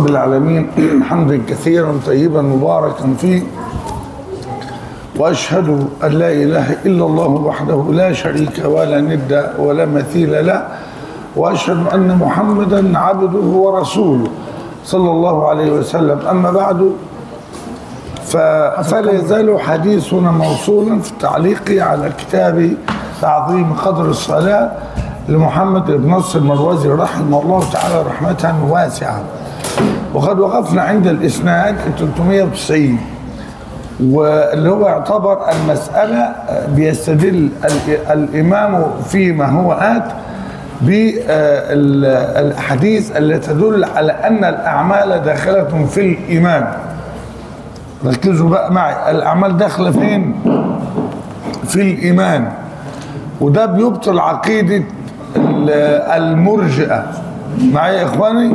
رب العالمين حمدا كثيرا طيبا مباركا فيه واشهد ان لا اله الا الله وحده لا شريك ولا ند ولا مثيل له واشهد ان محمدا عبده ورسوله صلى الله عليه وسلم اما بعد ف- فلا يزال حديثنا موصولا في التعليق على كتاب تعظيم قدر الصلاه لمحمد بن نصر المروزي رحمه الله تعالى رحمه واسعه وقد وقفنا عند الاسناد 390 واللي هو يعتبر المسألة بيستدل ال- الإمام فيما هو آت بالأحاديث التي تدل على أن الأعمال داخلة في الإيمان ركزوا بقى معي الأعمال داخلة فين؟ في الإيمان وده بيبطل عقيدة ال- المرجئة معايا يا إخواني؟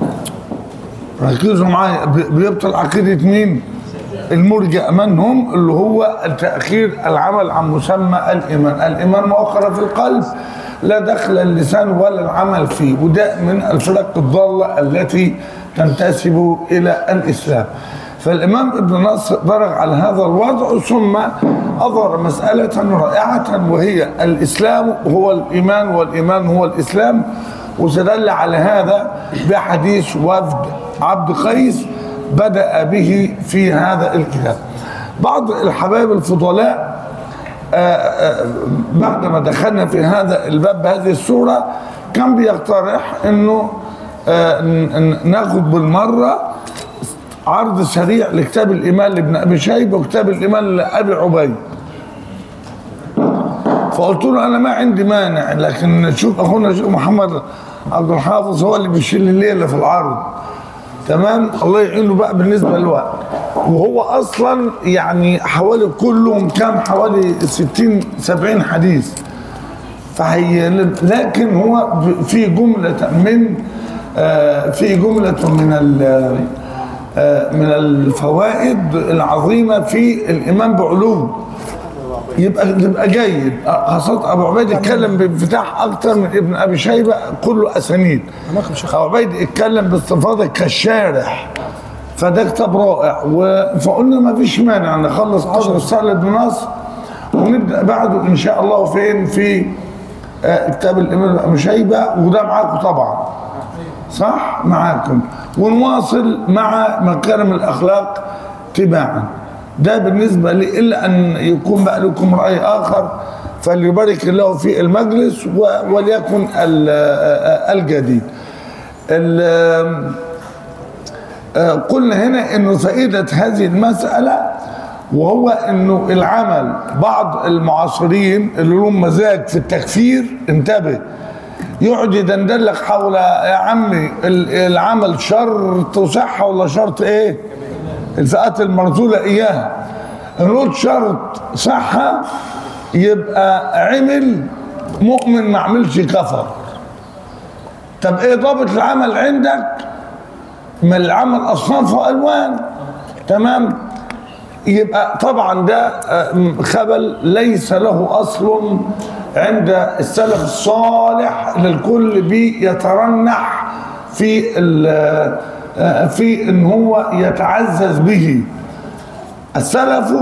ركزوا معايا بي- بيبطل عقيدة مين؟ المرجع من هم اللي هو تأخير العمل عن مسمى الإيمان الإيمان مؤخرة في القلب لا دخل اللسان ولا العمل فيه وده من الفرق الضالة التي تنتسب إلى الإسلام فالإمام ابن نصر درج على هذا الوضع ثم أظهر مسألة رائعة وهي الإسلام هو الإيمان والإيمان هو الإسلام واستدل على هذا بحديث وفد عبد قيس بدأ به في هذا الكتاب بعض الحبايب الفضلاء آه، آه، بعدما دخلنا في هذا الباب بهذه الصورة كان بيقترح انه آه، ن- ن- ناخد بالمرة عرض سريع لكتاب الإيمان لابن أبي شيبة وكتاب الإيمان لأبي عبيد فقلت له انا ما عندي مانع لكن شوف اخونا الشيخ محمد عبد الحافظ هو اللي بيشيل الليله في العرض تمام الله يعينه بقى بالنسبه للوقت وهو اصلا يعني حوالي كلهم كام حوالي 60 70 حديث فهي لكن هو ب- في جمله من آه، في جمله من ال- آه، من الفوائد العظيمه في الايمان بعلوم يبقى يبقى جيد خاصة أبو عبيد اتكلم بانفتاح أكتر من ابن أبي شيبة كله أسانيد أبو عبيد اتكلم باستفاضة كالشارح فده كتاب رائع و- فقلنا ما فيش مانع نخلص قدر الصالح بن نصر ونبدأ بعده إن شاء الله فين في آه، كتاب الإمام أبو شيبة وده معاكم طبعا صح معاكم ونواصل مع مكارم الأخلاق تباعا ده بالنسبة لي إلا أن يكون بقى لكم رأي آخر فليبارك الله في المجلس و- وليكن ال- آه، الجديد ال- آه، قلنا هنا انه فائدة هذه المسألة وهو انه العمل بعض المعاصرين اللي لهم مزاج في التكفير انتبه يقعد يدندلك حول يا عمي ال- العمل شرط صحة ولا شرط ايه الفئات المرذولة اياها نقول شرط صحة يبقى عمل مؤمن ما عملش كفر طب ايه ضابط العمل عندك ما العمل اصناف والوان تمام يبقى طبعا ده آه، خبل ليس له اصل عند السلف الصالح للكل بيترنح في ال- آه، في ان هو يتعزز به السلف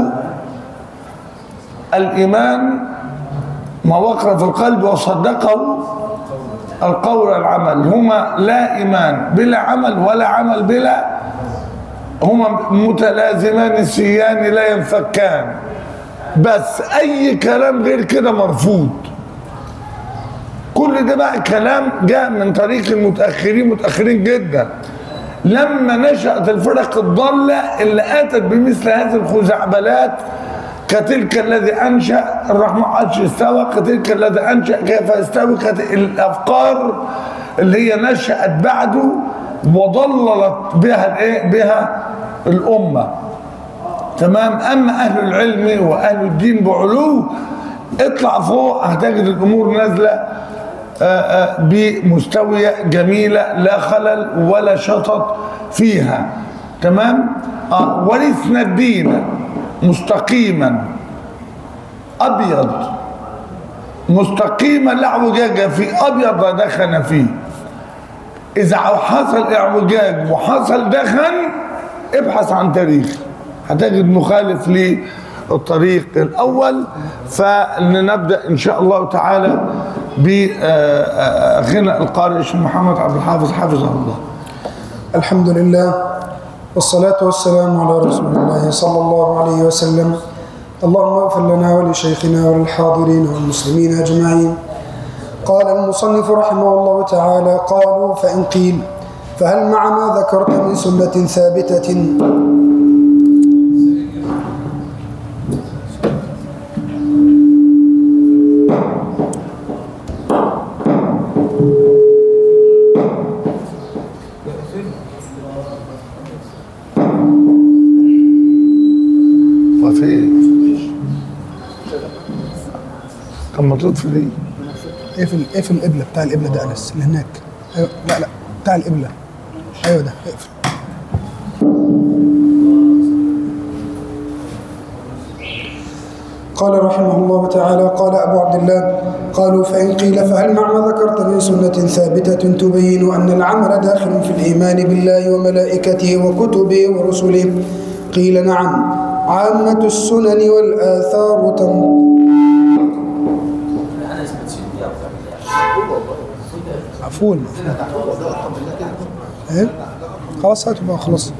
الايمان ما وقر في القلب وصدقه القول والعمل هما لا ايمان بلا عمل ولا عمل بلا هما متلازمان سيان لا ينفكان بس اي كلام غير كده مرفوض كل ده بقى كلام جاء من طريق المتاخرين متاخرين جدا لما نشأت الفرق الضالة اللي أتت بمثل هذه الخزعبلات كتلك الذي أنشأ الرحمن عرش استوى كتلك الذي أنشأ كيف يستوي كت- الأفكار اللي هي نشأت بعده وضللت بها الإيه؟ بها الأمة تمام أما أهل العلم وأهل الدين بعلو اطلع فوق هتجد الأمور نازلة آه، آه، بمستوية جميلة لا خلل ولا شطط فيها تمام آه، ورثنا الدين مستقيما أبيض مستقيما لا اعوجاج فيه أبيض لا دخن فيه اذا حصل اعوجاج وحصل دخن ابحث عن تاريخ هتجد مخالف للطريق الاول فلنبدا ان شاء الله تعالى باخينا القارئ الشيخ محمد عبد الحافظ حفظه الله الحمد لله والصلاة والسلام على رسول الله صلى الله عليه وسلم اللهم اغفر لنا ولشيخنا وللحاضرين والمسلمين أجمعين قال المصنف رحمه الله تعالى قالوا فإن قيل فهل مع ما ذكرت من سنة ثابتة وفي ايه؟ كان مطلوب في دي اقفل اقفل القبلة بتاع القبلة ده أنس اللي هناك أيوة لا لا بتاع القبلة أيوة ده اقفل قال رحمه الله تعالى قال أبو عبد الله قالوا فإن قيل فهل مع ما ذكرت من سنة ثابتة تبين أن العمل داخل في الإيمان بالله وملائكته وكتبه ورسله قيل نعم عامة السنن والآثار تنطق مقفول ايه خلاص هاتوا بقى خلاص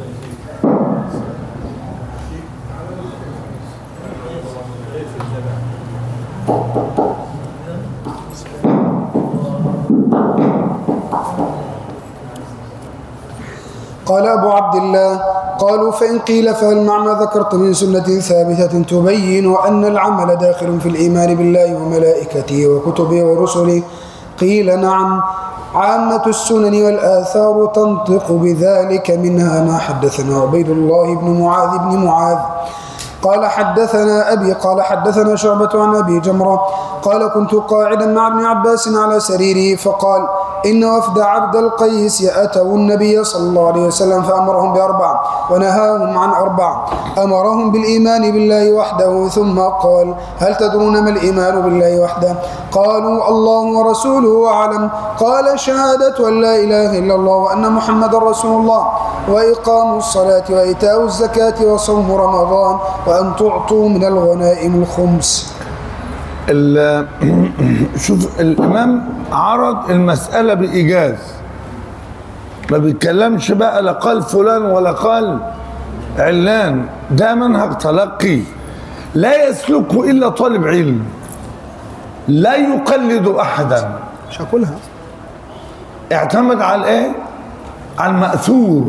قال أبو عبد الله قالوا فإن قيل فهل مع ما ذكرت من سنة ثابتة تبين أن العمل داخل في الإيمان بالله وملائكته وكتبه ورسله قيل نعم عامة السنن والآثار تنطق بذلك منها ما حدثنا عبيد الله بن معاذ بن معاذ قال حدثنا أبي قال حدثنا شعبة عن أبي جمرة قال كنت قاعدا مع ابن عباس على سريره فقال إن وفد عبد القيس أتوا النبي صلى الله عليه وسلم فأمرهم بأربع ونهاهم عن أربع أمرهم بالإيمان بالله وحده ثم قال هل تدرون ما الإيمان بالله وحده قالوا الله ورسوله أعلم قال شهادة أن لا إله إلا الله وأن محمد رسول الله وإقام الصلاة وإيتاء الزكاة وصوم رمضان وأن تعطوا من الغنائم الخمس ال- شوف الامام عرض المساله بايجاز ما بيتكلمش بقى لا قال فلان ولا قال علان ده منهج تلقي لا يسلكه الا طالب علم لا يقلد احدا مش هاكلها اعتمد على الايه على الماثور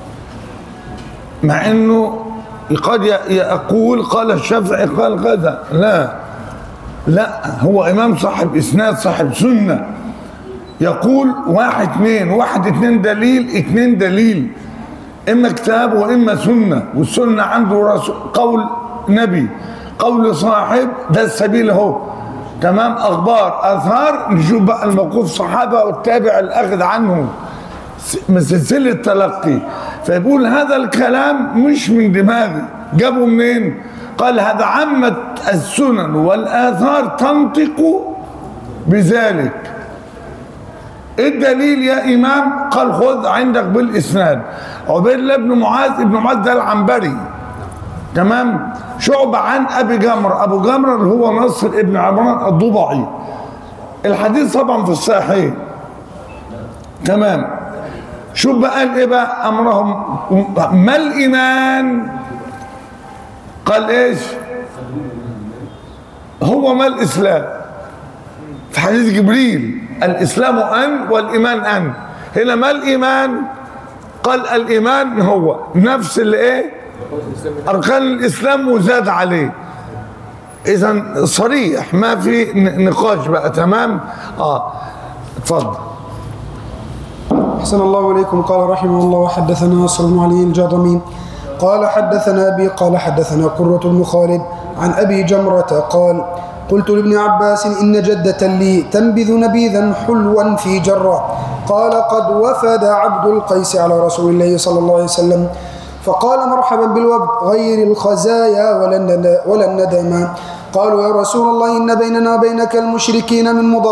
مع انه قد ي- يقول قال الشافعي قال كذا لا لا هو امام صاحب اسناد صاحب سنه يقول واحد اثنين واحد اثنين دليل اثنين دليل اما كتاب واما سنه والسنه عنده رسول قول نبي قول صاحب ده السبيل اهو تمام اخبار اثار نشوف بقى الموقوف صحابه والتابع الاخذ عنه س- من سلسله تلقي فيقول هذا الكلام مش من دماغي جابه منين قال هذا عامة السنن والآثار تنطق بذلك إيه الدليل يا إمام قال خذ عندك بالإسناد عبيد الله بن معاذ ابن معاذ ده العنبري تمام شعب عن أبي جمر أبو جمر اللي هو نصر ابن عمران الضبعي الحديث طبعا في الصحيح تمام شوف بقى قال ايه بقى امرهم ما الايمان قال ايش هو ما الاسلام في حديث جبريل الاسلام ان والايمان ان هنا ما الايمان قال الايمان هو نفس اللي ايه اركان الاسلام وزاد عليه اذا صريح ما في ن- نقاش بقى تمام اه اتفضل أحسن الله إليكم قال رحمه الله وحدثنا نصر بن علي الجاضمي قال حدثنا أبي قال حدثنا قرة بن خالد عن أبي جمرة قال قلت لابن عباس إن جدة لي تنبذ نبيذا حلوا في جرة قال قد وفد عبد القيس على رسول الله صلى الله عليه وسلم فقال مرحبا بالوفد غير الخزايا ولا الند- ولا الندما قالوا يا رسول الله إن بيننا وبينك المشركين من مضار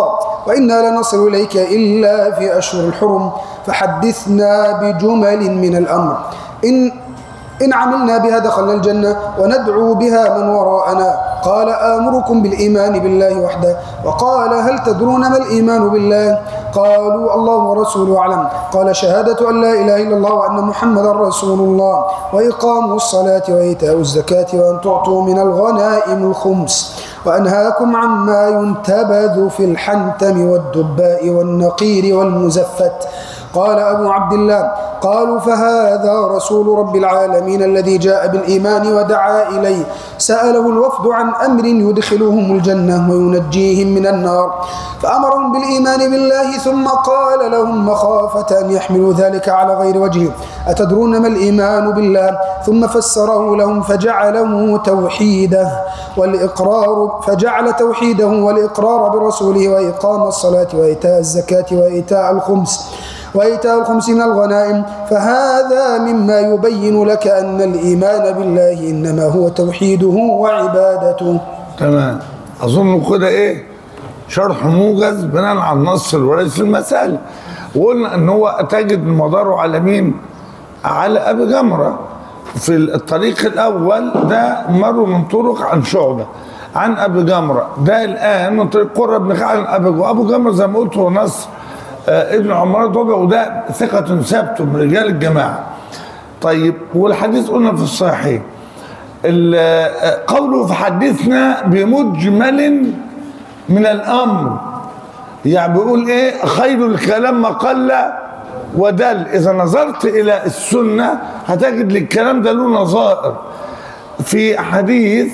وإنا لنصل إليك إلا في أشهر الحرم فحدثنا بجمل من الأمر إن إن عملنا بها دخلنا الجنة وندعو بها من وراءنا قال آمركم بالإيمان بالله وحده وقال هل تدرون ما الإيمان بالله قالوا الله ورسوله أعلم قال شهادة أن لا إله إلا الله وأن محمدا رسول الله وإقام الصلاة وإيتاء الزكاة وأن تعطوا من الغنائم الخمس وأنهاكم عما ينتبذ في الحنتم والدباء والنقير والمزفت قال أبو عبد الله قالوا فهذا رسول رب العالمين الذي جاء بالإيمان ودعا إليه سأله الوفد عن أمر يدخلهم الجنة وينجيهم من النار فأمرهم بالإيمان بالله ثم قال لهم مخافة أن يحملوا ذلك على غير وجهه أتدرون ما الإيمان بالله ثم فسره لهم فجعله توحيده والإقرار فجعل توحيده والإقرار برسوله وإقام الصلاة وإيتاء الزكاة وإيتاء الخمس وإيتاء الخمس من الغنائم فهذا مما يبين لك أن الإيمان بالله إنما هو توحيده وعبادته تمام اظن كده ايه شرح موجز بناء على النص الورثي المسألة وقلنا ان هو تجد مداره على مين على ابي جمره في الطريق الاول ده مر من طرق عن شعبه عن ابي جمره ده الان من طريق قره بن خالد عن ابي جمره ابو جمره زي ما قلت هو نصر آه ابن عمر طبع وده ثقة ثابت من رجال الجماعة طيب والحديث قلنا في الصحيح ال- آه، قوله فحدثنا بمجمل من الامر يعني بيقول ايه خير الكلام ما قل ودل اذا نظرت الى السنه هتجد للكلام ده له نظائر في حديث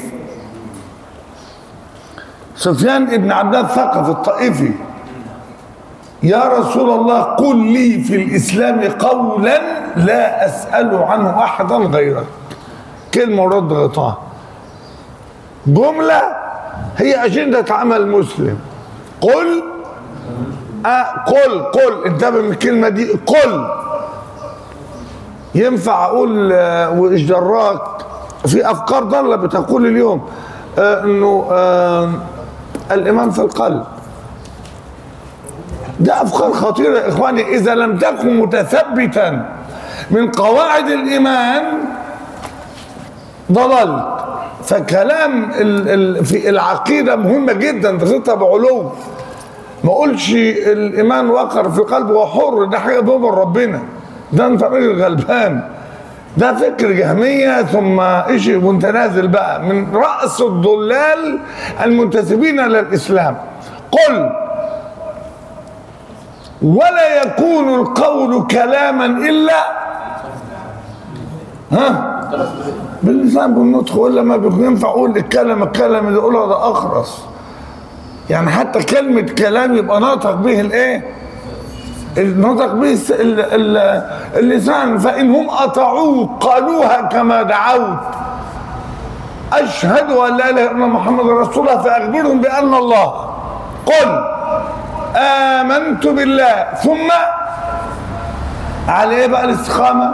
سفيان بن عبد الله الثقفي الطائفي يا رسول الله قل لي في الاسلام قولا لا اسال عنه احدا غيرك كلمه ورد غطاها جمله هي اجنده عمل مسلم قل أه قل قل انتبه من الكلمه دي قل ينفع اقول آه، وايش دراك في افكار ضاله بتقول اليوم آه انه آه الايمان في القلب ده افكار خطيره يا اخواني اذا لم تكن متثبتا من قواعد الايمان ضللت فكلام ال ال في العقيده مهمه جدا تاخدها بعلو ما اقولش الايمان وقر في القلب وحر ده حاجه بين ربنا ده انت راجل غلبان ده فكر جهمية ثم إشي متنازل بقى من رأس الضلال المنتسبين للإسلام قل ولا يكون القول كلاما إلا ها باللسان بالنطق ولا ما بيكون ينفع اقول الكلمه الكلمه اللي اقولها ده اخرس يعني حتى كلمه كلام يبقى ناطق به الايه نطق به الس- ال- ال- اللسان فان هم اطاعوك قالوها كما دعوت اشهد ان لا اله الا الله محمد رسول الله فاخبرهم بان الله قل امنت بالله ثم على ايه بقى الاستقامه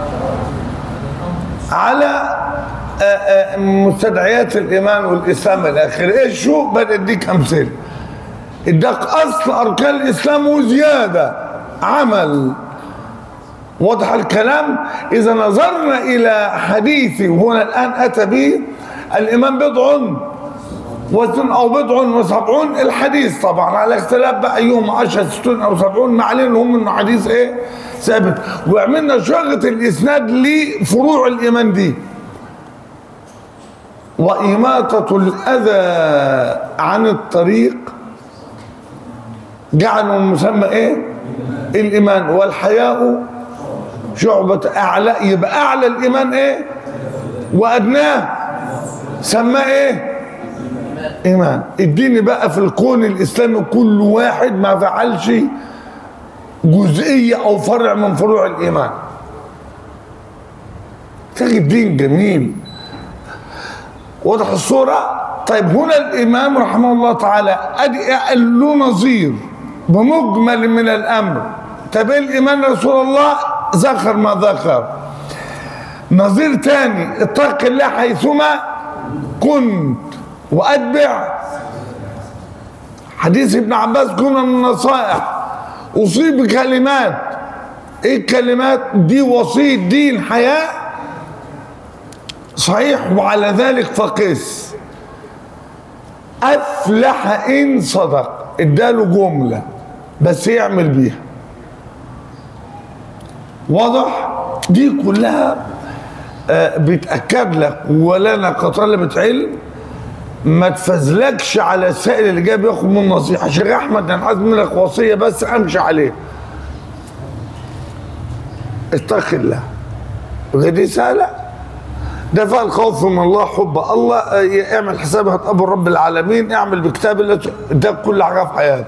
على آه، آه، مستدعيات الايمان والاسلام الى اخره ايش شو بديك امثله اداك اصل اركان الاسلام وزياده عمل واضح الكلام اذا نظرنا الى حديثي وهنا الان اتى به الايمان بضع وزن او بضع وسبعون الحديث طبعا على اختلاف بقى ايهم 10 60 او 70 ما علينا هم انه حديث ايه ثابت وعملنا شغله الاسناد لفروع الايمان دي وإماطة الأذى عن الطريق جعلوا المسمى إيه؟ الإيمان والحياء شعبة أعلى يبقى أعلى الإيمان إيه؟ وأدناه سماه إيه؟ إيمان اديني بقى في الكون الإسلامي كل واحد ما فعلش جزئية أو فرع من فروع الإيمان تجد دين جميل واضح الصورة طيب هنا الإمام رحمه الله تعالى أدي قال له نظير بمجمل من الأمر طب إيه الإيمان رسول الله ذكر ما ذكر نظير تاني اتق الله حيثما كنت وأتبع حديث ابن عباس كنا من النصائح أصيب بكلمات إيه الكلمات دي وصية دين حياة صحيح وعلى ذلك فقس أفلح إن صدق اداله جملة بس يعمل بيها واضح دي كلها آه، بتأكد لك ولنا كطلبة علم ما تفزلكش على السائل اللي جاي بياخد من نصيحة شيخ أحمد أنا عايز منك وصية بس أمشي عليها اتق الله وهي دي سهلة ده فيها الخوف من الله حب الله آه، اعمل حسابها تقابل رب العالمين اعمل بكتاب الله ده كل حاجة في حياتك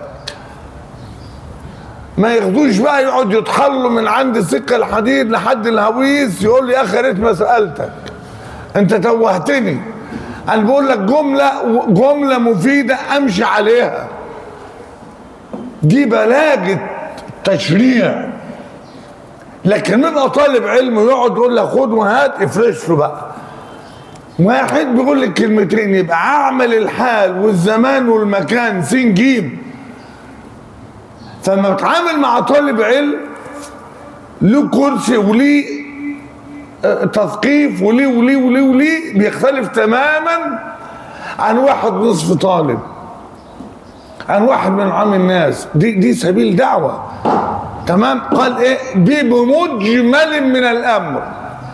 ما ياخدوش بقى يقعد يتحلوا من عند السكه الحديد لحد الهويس يقول لي يا اخي ريت ما سالتك انت توهتني انا بقول لك جمله جمله مفيده امشي عليها دي بلاجه تشريع لكن نبقى طالب علم ويقعد يقول لك خد وهات افرش له بقى واحد بيقول لك كلمتين يبقى اعمل الحال والزمان والمكان سين جيم فلما بتعامل مع طالب علم له كرسي وليه آه، تثقيف وليه وليه وليه وليه بيختلف تماما عن واحد نصف طالب عن واحد من عام الناس دي دي سبيل دعوه تمام قال ايه دي بمجمل من الامر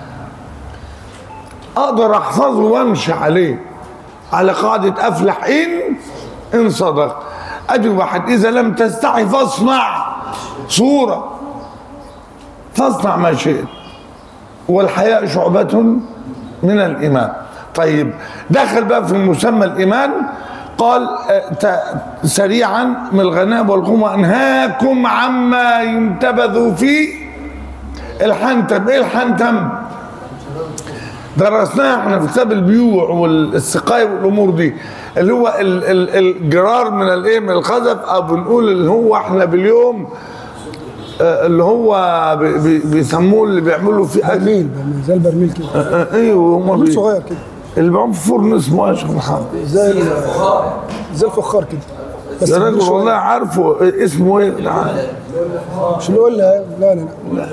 اقدر احفظه وامشي عليه على قاعده افلح ان ان صدق ادي واحد اذا لم تستحي فاصنع صوره فاصنع ما شئت والحياء شعبة من الإيمان طيب دخل بقى في مسمى الإيمان قال آه، ت- سريعا من الغناء والقوم أنهاكم عما ينتبذ فيه الحنتم إيه الحنتم درسناها احنا في كتاب البيوع والسقاية والامور دي اللي هو ال- ال- الجرار من الايه من الخزف او بنقول اللي هو احنا باليوم آه، اللي هو بي- بي- بيسموه اللي بيعملوا فيه اكل برميل برميل زي البرميل كده آه، ايوه هم برميل بي... صغير كده اللي بيعملوا في فرن اسمه ايه يا شيخ محمد زي ال- زي الفخار كده بس يا راجل كبير شوية. والله عارفه اسمه ايه نعم. مش اللي يقول لها لا لا لا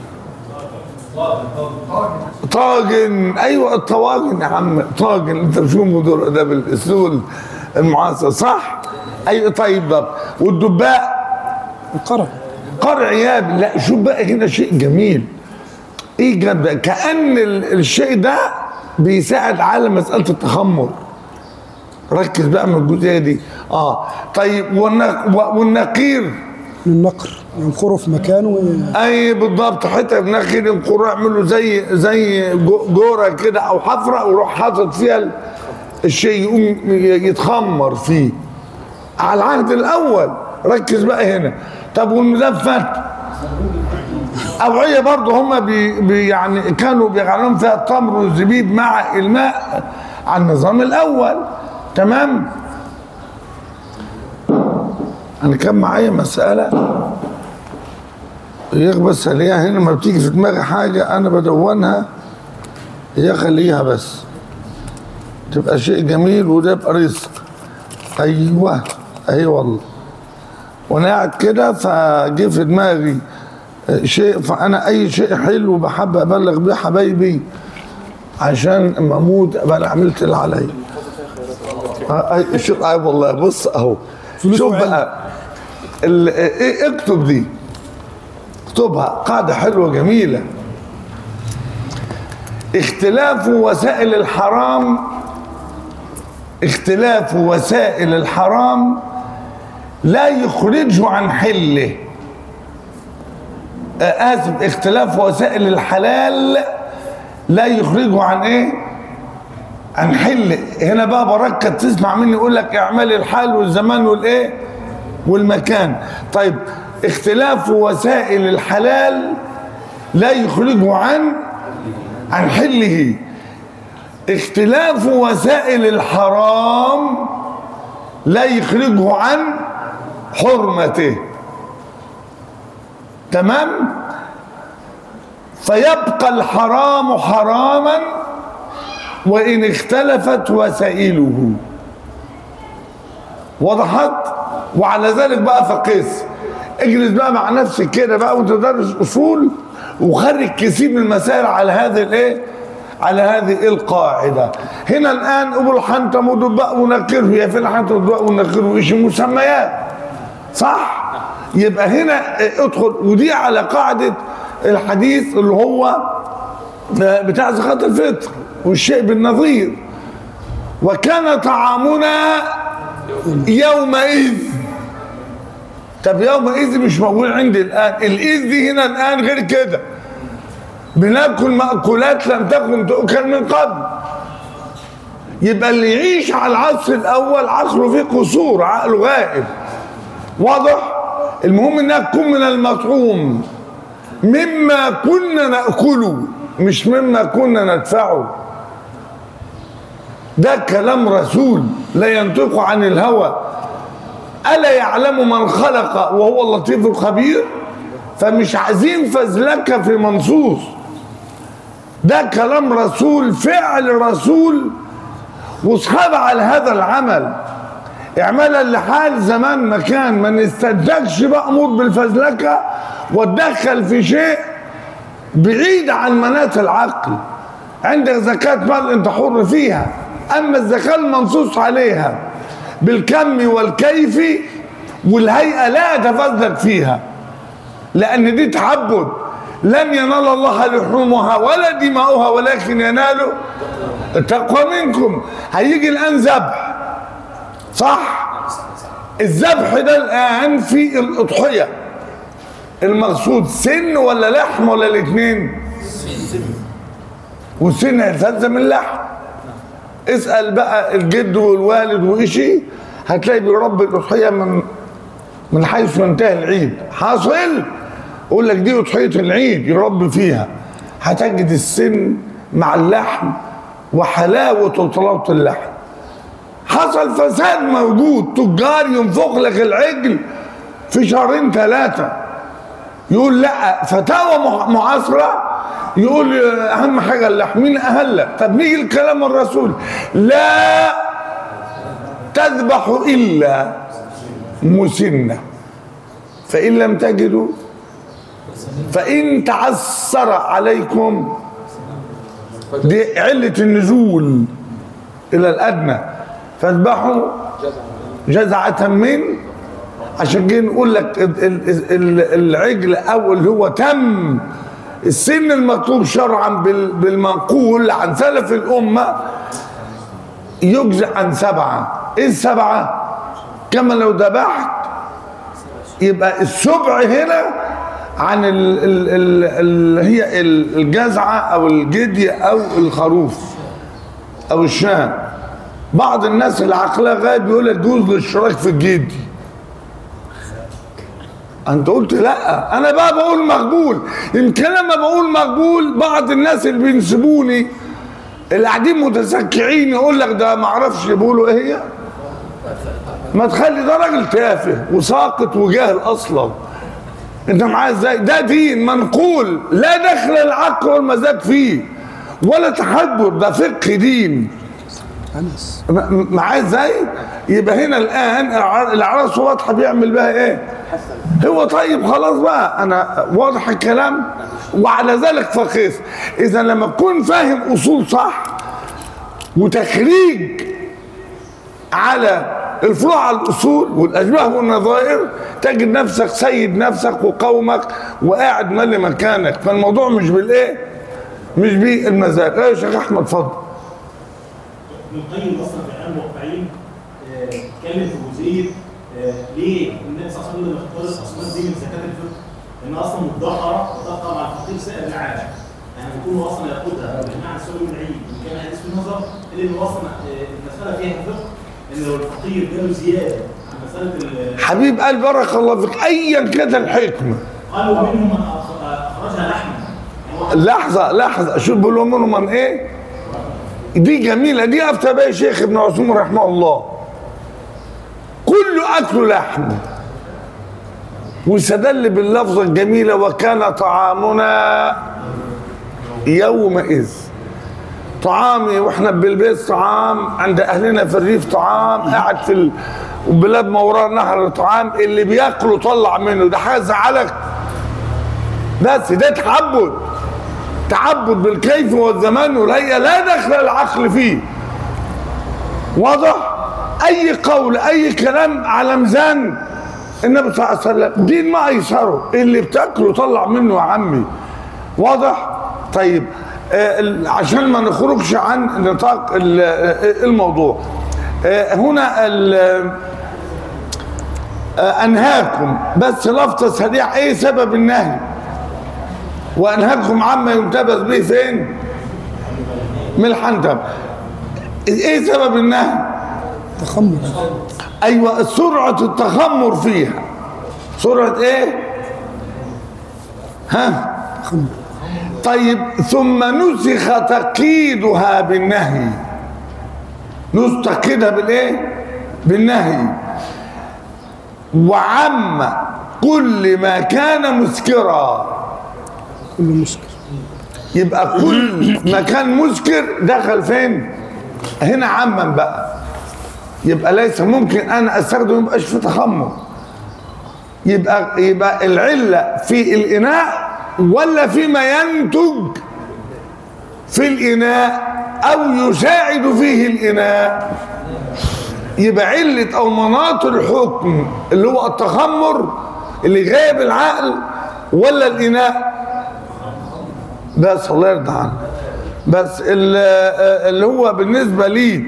طاجن ايوه الطواجن يا عم طاجن انت بتشوف مدور ده بالاسلوب المعاصر صح ايوه طيب ده والدباء القرع قرع ياب لا شوف بقى هنا شيء جميل ايه جد بقى؟ كان ال- الشيء ده بيساعد على مساله التخمر ركز بقى من الجزئيه دي اه طيب والنق- والنقير من النقر ينقره في مكانه و- اي بالضبط حته من اخر ينقروا يعملوا زي زي جو- جوره كده او حفره ويروح حاطط فيها ال- الشيء يقوم ي- يتخمر فيه على العهد الاول ركز بقى هنا طب والمزفت اوعيه برضه هم بي بي يعني كانوا بيجعلون فيها التمر والزبيب مع الماء على النظام الاول تمام انا كان معايا مساله هي بس هي هنا ما بتيجي في دماغي حاجة أنا بدونها هي خليها بس تبقى شيء جميل وده يبقى رزق أيوه أيوه والله وأنا قاعد كده فجه في دماغي شيء فأنا أي شيء حلو بحب أبلغ بيه حبايبي عشان اما اموت ابقى انا عملت اللي عليا آه، أي- شوف آه والله بص اهو فلوس شوف وعلم. بقى ال- إيه اكتب دي اكتبها قاعدة حلوة جميلة اختلاف وسائل الحرام اختلاف وسائل الحرام لا يخرجه عن حله آه، آسف اختلاف وسائل الحلال لا يخرجه عن ايه عن حله هنا بقى بركة تسمع مني يقول لك اعمال الحال والزمان والايه والمكان طيب اختلاف وسائل الحلال لا يخرجه عن عن حله اختلاف وسائل الحرام لا يخرجه عن حرمته تمام فيبقى الحرام حراما وإن اختلفت وسائله وضحت وعلى ذلك بقى فقس اجلس بقى مع نفسك كده بقى وانت تدرس اصول وخرج كثير من المسائل على هذه الايه على هذه القاعدة هنا الآن أبو الحنتم ودباء ونكره يا في الحنتم ودباء ونكره إيش مسميات صح يبقى هنا ادخل ودي على قاعدة الحديث اللي هو بتاع زكاة الفطر والشيء بالنظير وكان طعامنا يومئذ طب يومئذ مش موجود عندي الآن الإذ دي هنا الآن غير كده بناكل مأكولات لم تكن تؤكل من قبل يبقى اللي يعيش على العصر الأول عقله فيه قصور عقله غائب واضح المهم انها تكون من المطعوم مما كنا ناكله مش مما كنا ندفعه ده كلام رسول لا ينطق عن الهوى الا يعلم من خلق وهو اللطيف الخبير فمش عايزين فزلكه في منصوص ده كلام رسول فعل رسول واصحاب على هذا العمل اعمالا لحال زمان مكان ما نستدكش مأمور بالفزلكة واتدخل في شيء بعيد عن مناط العقل عندك زكاة مال انت حر فيها اما الزكاة المنصوص عليها بالكم والكيف والهيئة لا يتفزلك فيها لان دي تعبد لن ينال الله لحومها ولا دماؤها ولكن يناله التقوى منكم هيجي الان ذبح صح الذبح ده الان في الاضحيه المقصود سن ولا لحم ولا الاثنين والسن يلتزم اللحم اسال بقى الجد والوالد وإشي هتلاقي بيربي الاضحيه من من حيث منتهى العيد حاصل يقول لك دي اضحيه العيد يربي فيها هتجد السن مع اللحم وحلاوه وطلاوه اللحم حصل فساد موجود تجار ينفخ لك العجل في شهرين ثلاثة يقول لا فتاوى معاصرة يقول أهم حاجة اللحم مين أهلك طب نيجي الكلام الرسول لا تذبح إلا مسنة فإن لم تجدوا فإن تعسر عليكم دي علة النزول إلى الأدنى فاذبحوا جزعة من عشان كده نقول لك العجل او اللي هو تم السن المطلوب شرعا بالمنقول عن سلف الامه يجزع عن سبعه ايه السبعه كما لو ذبحت يبقى السبع هنا عن ال ال ال ال هي الجزعه او الجديه او الخروف او الشاه بعض الناس اللي عقلها غايب يقول لك يجوز الاشتراك في الجدي انت قلت لا انا بقى بقول مقبول يمكن لما بقول مقبول بعض الناس اللي بينسبوني اللي قاعدين متسكعين يقول لك ده ما اعرفش بيقولوا ايه هي ما تخلي ده راجل تافه وساقط وجاهل اصلا انت معايا ازاي ده دين منقول لا دخل العقل والمزاج فيه ولا تحجر ده فقه دين أنس معايا ازاي يبقى هنا الان الاعراس واضحه بيعمل بها ايه هو طيب خلاص بقى انا واضح الكلام وعلى ذلك فقيس اذا لما تكون فاهم اصول صح وتخريج على الفروع على الاصول والاشباه والنظائر تجد نفسك سيد نفسك وقومك وقاعد مالي مكانك فالموضوع مش بالايه مش بالمزاج ايه يا شيخ احمد اتفضل ابن القيم اصلا في اعلام الواقعين آه، اتكلم في جزئيه آه، ليه النبي صلى الله عليه وسلم اختار الاصناف دي من زكاه الفطر؟ لان اصلا مدخره مدخره مع الفقير سائر العالم يعني بيكون هو اصلا ياخدها بمعنى السؤال من العيد ان كان حديث في النظر الا انه اصلا آه، المساله فيها فقه ان لو الفقير جاله زياده عن مساله ال- حبيب قال بارك الله فيك ايا كانت الحكمه قالوا منهم من أخ- اخرجها لحما يعني هو لحظه لحظه شوف بيقولوا منهم من ايه دي جميله دي افتى بها شيخ ابن عثمان رحمه الله كل اكل لحم واستدل باللفظه الجميله وكان طعامنا يومئذ طعامي واحنا بالبيت طعام عند اهلنا في الريف طعام قاعد في وبلاد ما وراء نهر طعام اللي بياكله طلع منه ده حاجه زعلك بس ده تعبد تعبد بالكيف والزمان والهيئه لا دخل العقل فيه واضح اي قول اي كلام على ميزان النبي صلى الله عليه وسلم دين ما ايسره اللي بتاكله طلع منه يا عمي واضح طيب آه، ال- عشان ما نخرجش عن نطاق ال- آه، الموضوع آه، هنا ال- آه، انهاكم بس لفظ سريع ايه سبب النهي وانهاكم عما ينتبذ به فين من الحنتم ايه سبب النهي تخمر ايوه سرعه التخمر فيها سرعه ايه ها تخمر طيب ثم نسخ تقييدها بالنهي نسخ تقييدها بالايه بالنهي وعم كل ما كان مسكرا كل مسكر يبقى كل ما كان مسكر دخل فين هنا عما بقى يبقى ليس ممكن انا استخدم يبقاش في تخمر يبقى يبقى العله في الاناء ولا فيما ينتج في الاناء او يساعد فيه الاناء يبقى عله او مناط الحكم اللي هو التخمر اللي غايب العقل ولا الاناء بس الله يرضى عنك بس ال- اللي هو بالنسبه لي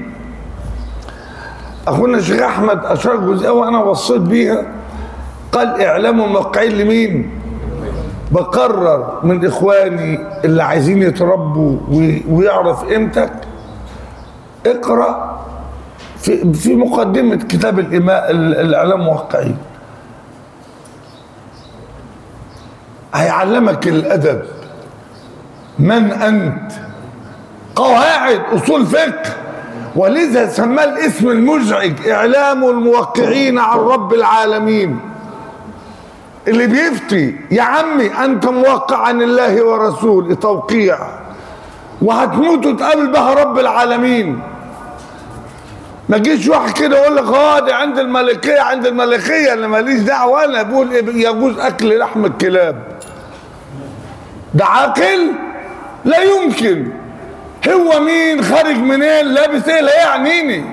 اخونا الشيخ احمد اشار جزئيه وانا وصيت بيها قال اعلاموا موقعين لمين بقرر من اخواني اللي عايزين يتربوا وي- ويعرف قيمتك اقرا في في مقدمه كتاب الإماء الاعلام موقعين هيعلمك الادب من انت قواعد اصول فقه ولذا سماه الاسم المزعج اعلام الموقعين عن رب العالمين اللي بيفتي يا عمي انت موقع عن الله ورسوله توقيع وهتموت وتقابل بها رب العالمين ما جيش واحد كده يقول لك اه دي عند الملكيه عند الملكيه انا ماليش دعوه انا بقول إيه يجوز اكل لحم الكلاب ده عاقل لا يمكن هو مين خارج منين لابس ايه لا يعنيني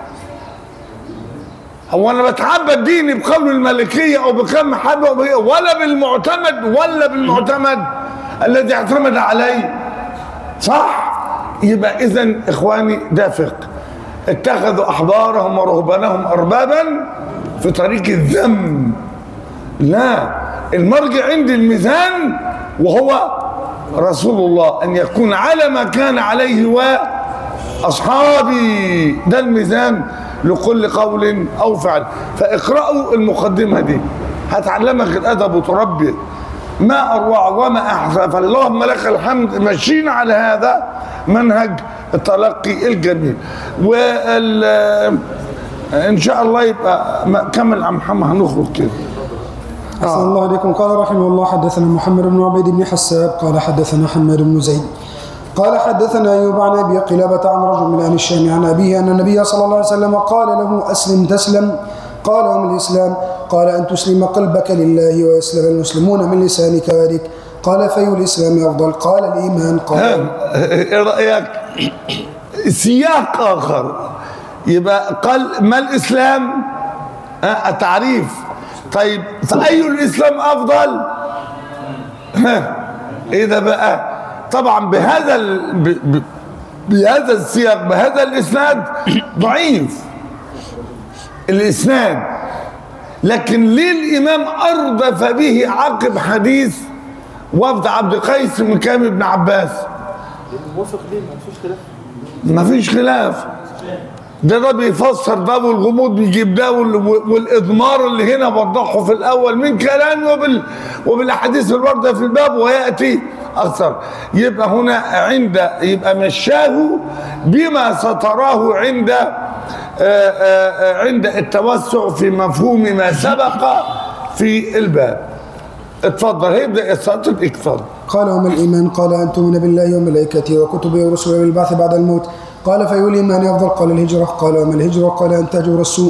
هو انا بتعبد ديني بقول الملكيه او بكم حبه ولا بالمعتمد ولا بالمعتمد الذي اعتمد عليه صح يبقى اذا اخواني ده فقه اتخذوا احبارهم ورهبانهم اربابا في طريق الذم لا المرجع عندي الميزان وهو رسول الله ان يكون على ما كان عليه واصحابي ده الميزان لكل قول او فعل فاقرأوا المقدمة دي هتعلمك الادب وتربي ما اروع وما احسن فاللهم لك الحمد ماشيين على هذا منهج التلقي الجميل وال ان شاء الله يبقى ما- كمل عم محمد هنخرج كده أحسن الله إليكم قال رحمه الله حدثنا محمد بن عبيد بن حساب قال حدثنا حماد بن زيد قال حدثنا أيوب عن أبي قلابة عن رجل من أهل الشام عن أبيه أن النبي صلى الله عليه وسلم قال له أسلم تسلم قال وما الإسلام قال أن تسلم قلبك لله ويسلم المسلمون من لسانك ويدك قال في الإسلام أفضل قال الإيمان قال ايه رايك سياق اخر يبقى قال ما الاسلام ها التعريف طيب فاي الاسلام افضل ها ايه ده بقى طبعا بهذا ال... ب... ب... بهذا السياق بهذا الاسناد ضعيف الاسناد لكن ليه الامام اردف به عقب حديث وفد عبد القيس من كام ابن عباس موافق ليه ما فيش خلاف ما فيش خلاف ده ده بيفسر ده والغموض بيجيب ده وال- والاضمار اللي هنا وضحه في الاول من كلام وبال وبالاحاديث الوارده في الباب وياتي اكثر يبقى هنا عند يبقى مشاه بما ستراه عند آه، آه، آه، عند التوسع في مفهوم ما سبق في الباب اتفضل هيبدا يستطيع اتفضل قال وما الإيمان قال أن تؤمن بالله وملائكته وكتبه ورسله والبعث بعد الموت قال في الإيمان أفضل قال الهجرة قال وما الهجرة قال أن تهجر السوء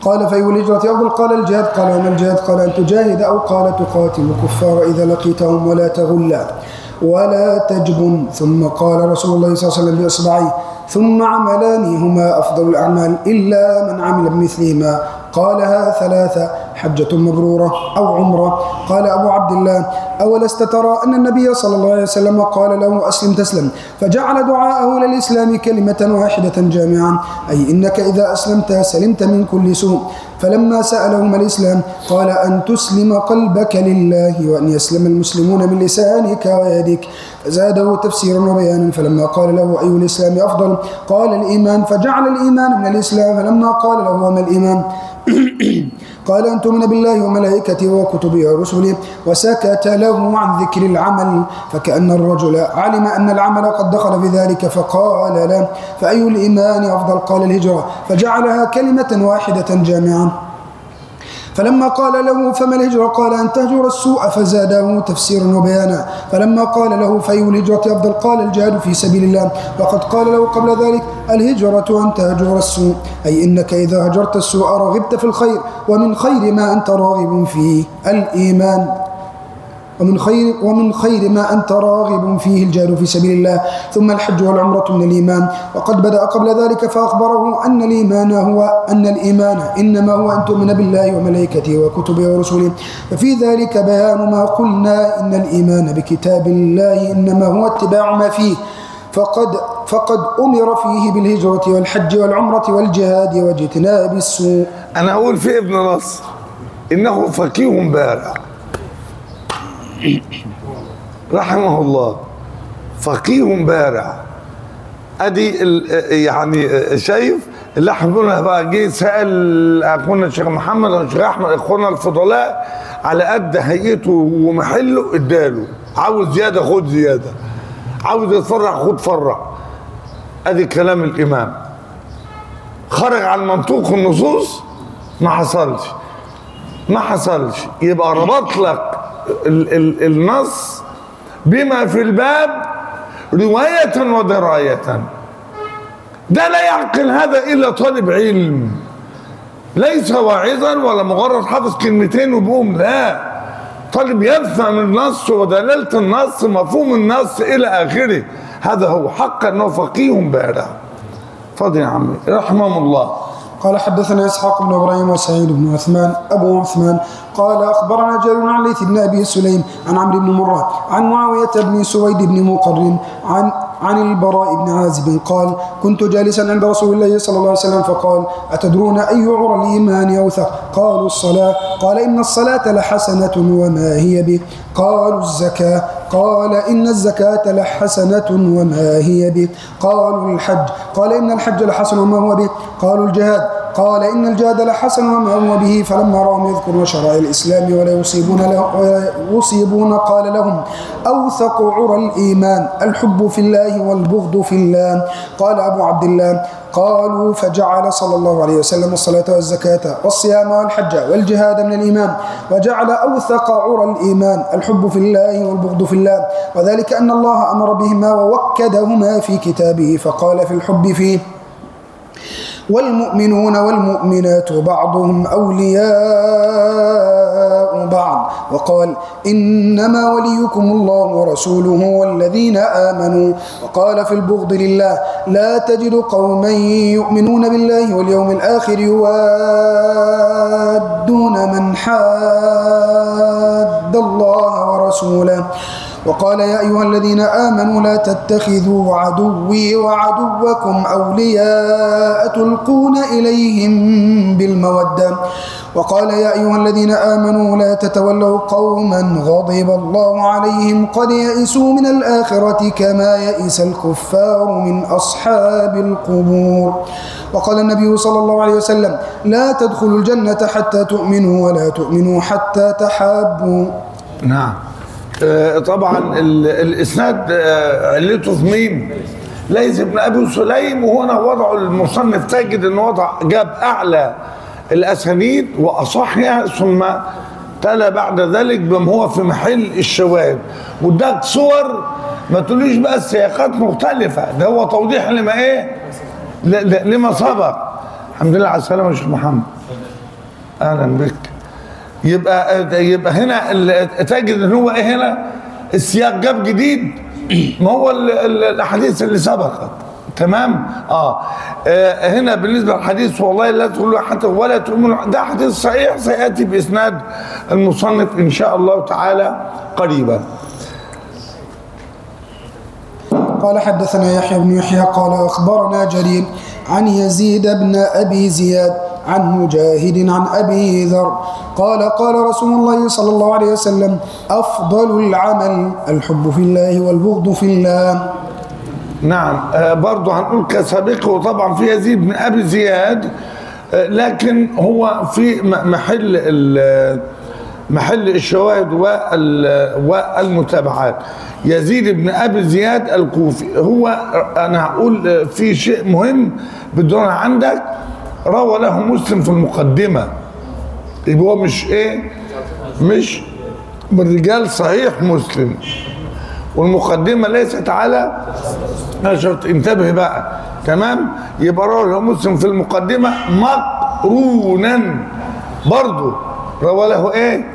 قال فأي الهجرة أفضل قال الجهاد قال وما الجهاد قال أن تجاهد أو قال تقاتل الكفار إذا لقيتهم ولا تغلا ولا تجبن ثم قال رسول الله صلى الله عليه وسلم بإصبعيه ثم عملان هما أفضل الأعمال إلا من عمل بمثلهما قالها ثلاثة حجة مبرورة أو عمرة قال أبو عبد الله أولست ترى أن النبي صلى الله عليه وسلم قال له أسلم تسلم فجعل دعاءه للإسلام كلمة واحدة جامعة أي إنك إذا أسلمت سلمت من كل سوء فلما سألهما الإسلام قال أن تسلم قلبك لله وأن يسلم المسلمون من لسانك ويدك فزاده تفسيرا وبيانا فلما قال له أي الإسلام أفضل قال الإيمان فجعل الإيمان من الإسلام فلما قال له وما الإيمان قال أن تؤمن بالله وملائكته وكتبه ورسله وسكت له عن ذكر العمل فكأن الرجل علم أن العمل قد دخل في ذلك فقال له فأي الإيمان أفضل قال الهجرة فجعلها كلمة واحدة جامعة فلما قال له فما الهجرة قال أن تهجر السوء فزاده تفسيرا وبيانا فلما قال له فأي الهجرة أفضل قال الجهاد في سبيل الله وقد قال له قبل ذلك الهجرة أن تهجر السوء أي إنك إذا هجرت السوء رغبت في الخير ومن خير ما أنت راغب فيه الإيمان ومن خير ومن خير ما أنت راغب فيه الجهاد في سبيل الله ثم الحج والعمرة من الإيمان وقد بدأ قبل ذلك فأخبره أن الإيمان هو أن الإيمان إنما هو أن تؤمن بالله وملائكته وكتبه ورسله ففي ذلك بيان ما قلنا إن الإيمان بكتاب الله إنما هو اتباع ما فيه فقد فقد أمر فيه بالهجرة والحج والعمرة والجهاد واجتناب السوء انا اقول في ابن نصر انه فقيه بارع رحمه الله فقيه بارع ادي ال- يعني شايف اللي احنا قلنا بقى جه سال اخونا الشيخ محمد والشيخ احمد اخونا الفضلاء على قد هيئته ومحله اداله عاوز زياده خد زياده عاوز يتفرع خد فرع ادي كلام الامام خرج عن منطوق النصوص ما حصلش ما حصلش يبقى ربط لك ال ال النص بما في الباب رواية ودراية ده لا يعقل هذا إلا طالب علم ليس واعظا ولا مجرد حافظ كلمتين وبقوم لا طالب يفهم النص ودلالة النص مفهوم النص إلى آخره هذا هو حقا أنه فقيه بارع فضل يا عمي رحمه الله قال حدثنا اسحاق بن ابراهيم وسعيد بن عثمان ابو عثمان قال اخبرنا جرير عن ليث بن ابي سليم عن عمرو بن مره عن معاويه بن سويد بن مقرن عن عن البراء بن عازب قال كنت جالسا عند رسول الله صلى الله عليه وسلم فقال أتدرون أي عرى الإيمان أوثق قالوا الصلاة قال إن الصلاة لحسنة وما هي به قالوا الزكاة قال إن الزكاة لحسنة وما هي به قالوا الحج قال إن الحج لحسن وما هو به قالوا الجهاد قال إن الجهاد لحسن وما هو به فلما رأوا يذكرون شرائع الإسلام ولا يصيبون له ولا يصيبون قال لهم أوثق عرى الإيمان الحب في الله والبغض في الله قال أبو عبد الله قالوا فجعل صلى الله عليه وسلم الصلاة والزكاة والصيام والحج والجهاد من الإيمان وجعل أوثق عرى الإيمان الحب في الله والبغض في الله وذلك أن الله أمر بهما ووكدهما في كتابه فقال في الحب فيه والمؤمنون والمؤمنات بعضهم أولياء بعض وقال إنما وليكم الله ورسوله والذين آمنوا وقال في البغض لله لا تجد قوما يؤمنون بالله واليوم الآخر يوادون من حاد الله ورسوله وقال يا أيها الذين آمنوا لا تتخذوا عدوي وعدوكم أولياء تلقون إليهم بالمودة وقال يا أيها الذين آمنوا لا تتولوا قوما غضب الله عليهم قد يئسوا من الآخرة كما يئس الكفار من أصحاب القبور وقال النبي صلى الله عليه وسلم لا تدخلوا الجنة حتى تؤمنوا ولا تؤمنوا حتى تحابوا نعم آه، طبعا ال- الاسناد آه، علته في مين؟ ليس ابن ابي سليم وهنا وضعه المصنف تجد ان وضع جاب اعلى الاسانيد واصحها ثم تلا بعد ذلك بما هو في محل الشواذ واداك صور ما تقوليش بقى السياقات مختلفه ده هو توضيح لما ايه؟ ل- ل- لما سبق الحمد لله على السلامه يا شيخ محمد اهلا بك يبقى يبقى هنا ال- تجد ان هو ايه هنا السياق جاب جديد ما هو ال- ال- الاحاديث اللي سبقت تمام اه, آه هنا بالنسبه للحديث والله لا تقولوا حتى ولا تؤمنوا ده حديث صحيح سياتي باسناد المصنف ان شاء الله تعالى قريبا قال حدثنا يحيى بن يحيى قال أخبرنا جرير عن يزيد بن أبي زياد عن مجاهد عن أبي ذر قال قال رسول الله صلى الله عليه وسلم أفضل العمل الحب في الله والبغض في الله نعم آه برضه هنقول كسابقه طبعا في يزيد بن ابي زياد آه لكن هو في م- محل ال- محل الشواهد وال- والمتابعات يزيد بن ابي زياد الكوفي هو انا هقول آه، في شيء مهم بدون عندك روى له مسلم في المقدمه يبقى هو مش ايه مش من رجال صحيح مسلم والمقدمه ليست على نشرت انتبه بقى تمام يبقى روى له مسلم في المقدمه مقرونا برضه روى له ايه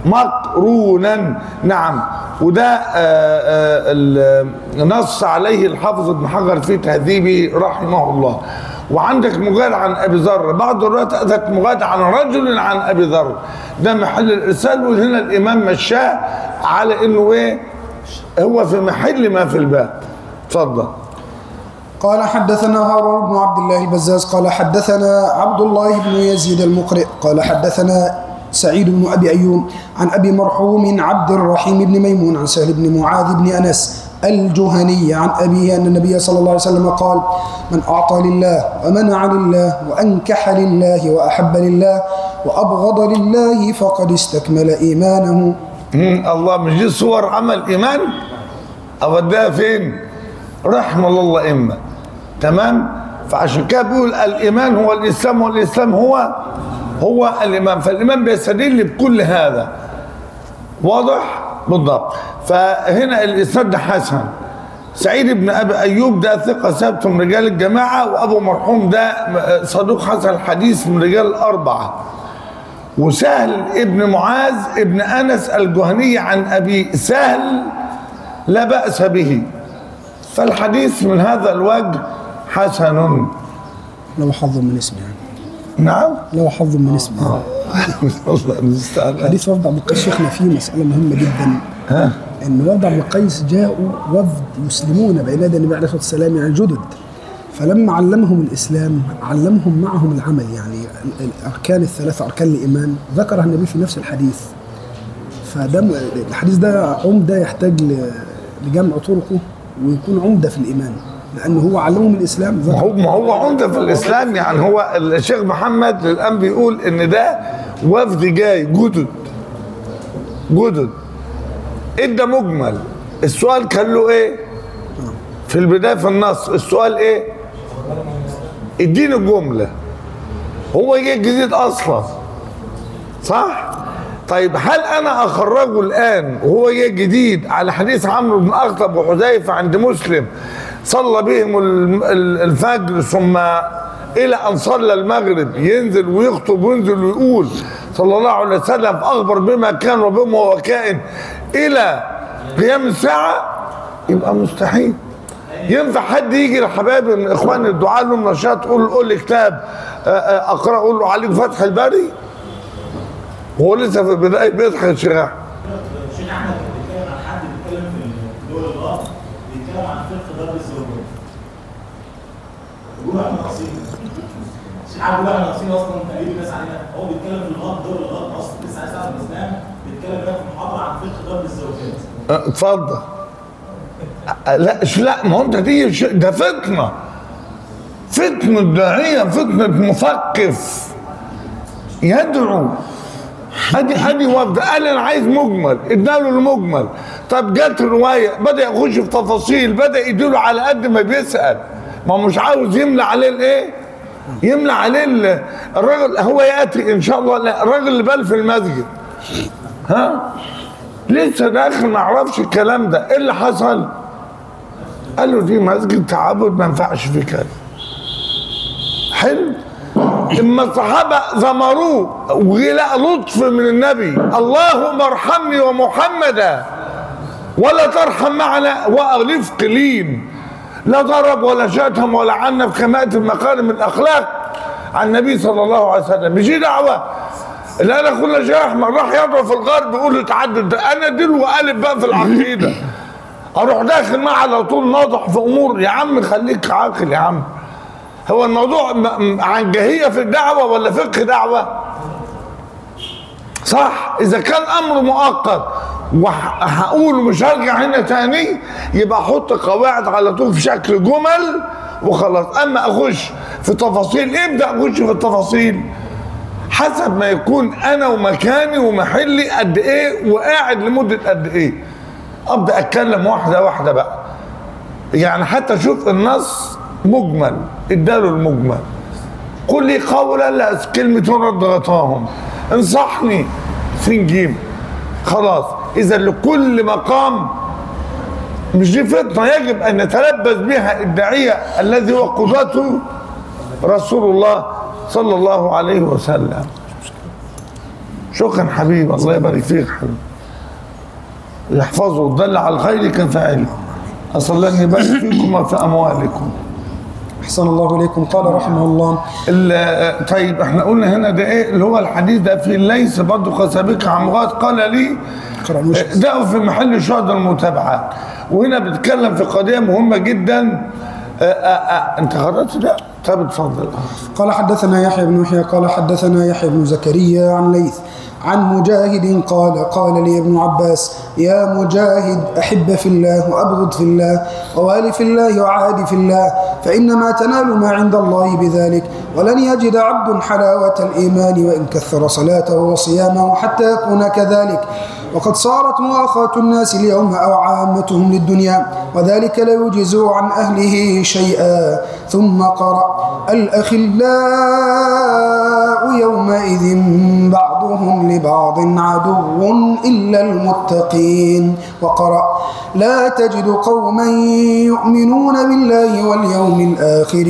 مقرونا نعم وده آه، آه، ال- نص عليه الحافظ ابن حجر في تهذيبه رحمه الله وعندك مجاد عن ابي ذر بعض الروايات اتت مجاد عن رجل عن ابي ذر ده محل الارسال وهنا الامام مشاه على انه ايه هو في محل ما في الباب اتفضل قال حدثنا هارون بن عبد الله البزاز قال حدثنا عبد الله بن يزيد المقرئ قال حدثنا سعيد بن ابي ايوب عن ابي مرحوم عبد الرحيم بن ميمون عن سهل بن معاذ بن انس الجهني عن ابيه ان النبي صلى الله عليه وسلم قال من اعطى لله ومنع لله وانكح لله واحب لله وابغض لله فقد استكمل ايمانه مم، الله مش دي صور عمل ايمان اوديها فين رحم الله الائمه تمام فعشان كده بيقول الايمان هو الاسلام والاسلام هو هو الايمان فالايمان بيستدل بكل هذا واضح بالضبط فهنا الاسناد ده حسن سعيد بن ابي ايوب ده ثقه ثابت من رجال الجماعه وابو مرحوم ده صدوق حسن الحديث من رجال الاربعه وسهل ابن معاذ ابن انس الجهني عن ابي سهل لا باس به فالحديث من هذا الوجه حسن لو حظ من اسمه يعني نعم لو حظ من اسمه الله المستعان حديث وفد عبد القيس شيخنا فيه مسألة مهمة جدا ها ان وفد عبد القيس جاءوا وفد يسلمون بين يدي النبي عليه الصلاه والسلام يعني جدد فلما علمهم الاسلام علمهم معهم العمل يعني ال- الاركان الثلاثه اركان الايمان ذكرها النبي في نفس الحديث فده م- الحديث ده عمده يحتاج ل- لجمع طرقه ويكون عمده في الايمان لانه هو علمهم الاسلام ما ذكر هو ما هو عمده في الاسلام يعني هو الشيخ محمد للان بيقول ان ده وفد جاي جدد جدد ادى مجمل السؤال كان له ايه في البدايه في النص السؤال ايه اديني الجمله هو جه جديد اصلا صح طيب هل انا اخرجه الان وهو جه جديد على حديث عمرو بن اخطب وحذيفه عند مسلم صلى بهم ال- ال- الفجر ثم الى ان صلى المغرب ينزل ويخطب وينزل ويقول صلى الله عليه وسلم اخبر بما كان وبما هو كائن الى قيام الساعه يبقى مستحيل ينفع حد يجي لحبايبي من اخواني الدعاء لهم نشاط قول قول لي كتاب آه، آه، اقرا اقول له عليك فتح الباري وهو لسه في البدايه بيضحك الشيخ احمد الشيخ احمد كان بيتكلم عن حد بيتكلم في دول الغرب بيتكلم عن فقه ضرب الزوجات روح ناقصين الشيخ احمد روح ناقصين اصلا تقريبا الناس علينا هو بيتكلم في الغرب دول الغرب اصلا لسه عايز يعرف الاسلام بيتكلم بقى في محاضره عن فقه ضرب الزوجات آه، اتفضل آه، لا ش- لا ما هو انت دي ش- ده فتنه فتنه داعيه فتنه مثقف يدعو ادي ادي وفد قال انا عايز مجمل اداله المجمل طب جت الروايه بدا يخش في تفاصيل بدا يديله على قد ما بيسال ما هو مش عاوز يملى عليه الايه يملى عليه ال- الراجل هو ياتي ان شاء الله لا الراجل اللي بال في المسجد ها لسه داخل ما اعرفش الكلام ده ايه اللي حصل قال له دي مسجد تعبد ما ينفعش فيه كده حلو اما الصحابه زمروه وغلاء لطف من النبي اللهم ارحمني ومحمدا ولا ترحم معنا والف قليل لا ضرب ولا شتم ولا عنف كما ياتي في مكارم الاخلاق عن النبي صلى الله عليه وسلم مش دي دعوه لا انا كل شيخ احمد راح يضرب في الغرب يقول له تعدد ده. انا دل وقالب بقى في العقيده اروح داخل معاه على طول ناضح في امور يا عم خليك عاقل يا عم هو الموضوع م- م- عنجهيه في الدعوه ولا فقه دعوه صح اذا كان امر مؤقت وهقول مش هرجع هنا تاني يبقى احط قواعد على طول في شكل جمل وخلاص اما اخش في تفاصيل ابدا اخش في التفاصيل حسب ما يكون انا ومكاني ومحلي قد ايه وقاعد لمده قد ايه ابدا اتكلم واحده واحده بقى يعني حتى شوف النص مجمل اداله المجمل قل لي قولا لا كلمة رد غطاهم انصحني سين جيم خلاص اذا لكل مقام مش دي فطنة يجب ان يتلبس بها الداعية الذي هو قدوته رسول الله صلى الله عليه وسلم شكرا حبيبي الله يبارك فيك حبيبي يحفظه وتدل على الخير كفاعله أسأل الله أن يبارك فيكم وفي أموالكم أحسن الله إليكم قال رحمه الله ال- طيب احنا قلنا هنا ده ايه اللي هو الحديث ده في ليس برضه كسابق عمغات قال لي اقرأ المشكل. ده في محل شهد المتابعة وهنا بتكلم في قضية مهمة جدا اه اه اه انت قرأت ده؟ طب اتفضل قال حدثنا يحيى بن يحيى قال حدثنا يحيى بن زكريا عن ليث عن مجاهد قال قال لي ابن عباس يا مجاهد أحب في الله وأبغض في الله ووالي في الله وعادي في الله فإنما تنال ما عند الله بذلك ولن يجد عبد حلاوة الإيمان وإن كثر صلاته وصيامه حتى يكون كذلك وقد صارت مؤاخاة الناس اليوم أو عامتهم للدنيا وذلك لا يجز عن أهله شيئا ثم قرأ الأخلاء يومئذ بعضهم لبعض عدو إلا المتقين وقرأ لا تجد قوما يؤمنون بالله واليوم الآخر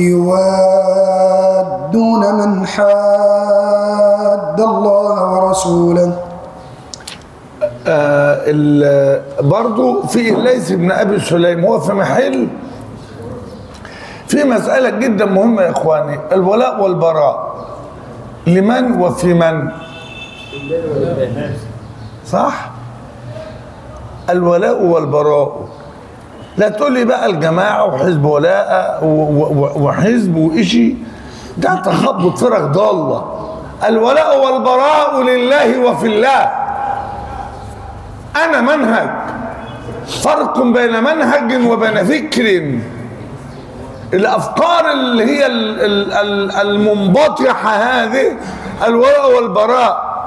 يوادون من حاد الله ورسوله آه ال- برضو في ليس ابن ابي سليم هو في محل في مسألة جدا مهمة يا اخواني الولاء والبراء لمن وفي من صح الولاء والبراء لا تقول لي بقى الجماعة وحزب ولاء و- و- وحزب وإشي ده تخبط فرق ضالة الولاء والبراء لله وفي الله أنا منهج فرق بين منهج وبين فكر الأفكار اللي هي ال- ال- ال- المنبطحة هذه الولاء والبراء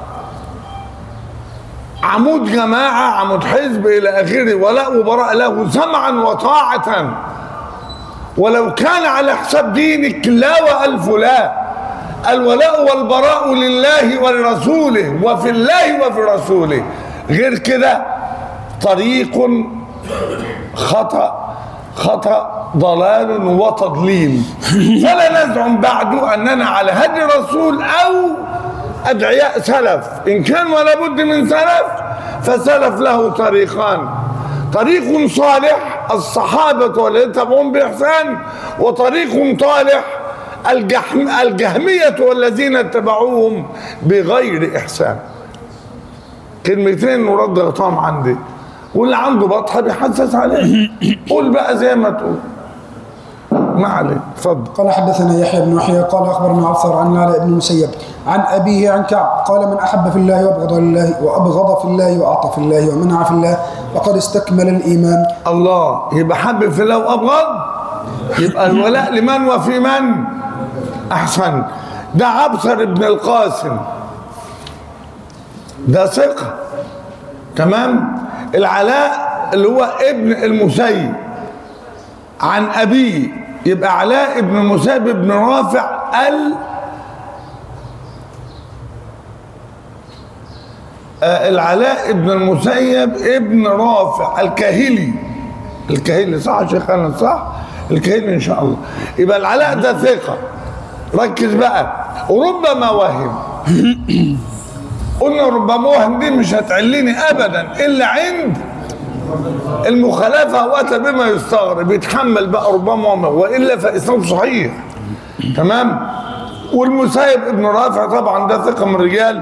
عمود جماعة عمود حزب إلى آخره ولاء وبراء له سمعا وطاعة ولو كان على حساب دينك لا وألف لا الولاء والبراء لله ولرسوله وفي الله وفي رسوله غير كده طريق خطأ خطأ ضلال وتضليل فلا نزعم بعد أننا على هدي رسول أو أدعياء سلف إن كان ولا بد من سلف فسلف له طريقان طريق صالح الصحابة والذين تبعون بإحسان وطريق طالح الجحم الجهمية والذين اتبعوهم بغير إحسان كلمتين ورد غطام عندي واللي عنده بطحة بيحسس عليه قول بقى زي ما تقول ما عليك اتفضل قال حدثنا يحيى بن يحيى قال اخبرنا عبثر عن العلاء بن المسيب عن ابيه عن كعب قال من احب في الله وابغض لله وابغض في الله واعطى في الله ومنع في الله فقد استكمل الايمان الله يبقى حب في الله وابغض يبقى الولاء لمن وفي من احسن ده عبثر ابن القاسم ده ثقه تمام العلاء اللي هو ابن المسيب عن ابيه يبقى علاء ابن المسيب ابن رافع ال آه، العلاء ابن المسيب ابن رافع الكاهلي الكاهلي صح يا شيخ انا صح الكاهلي ان شاء الله يبقى العلاء ده ثقه ركز بقى وربما وهم قلنا ربما وهم دي مش هتعليني ابدا الا عند المخالفه واتى بما يستغرب يتحمل بقى ربما وهم والا فاسناد صحيح تمام والمسيب ابن رافع طبعا ده ثقه من رجال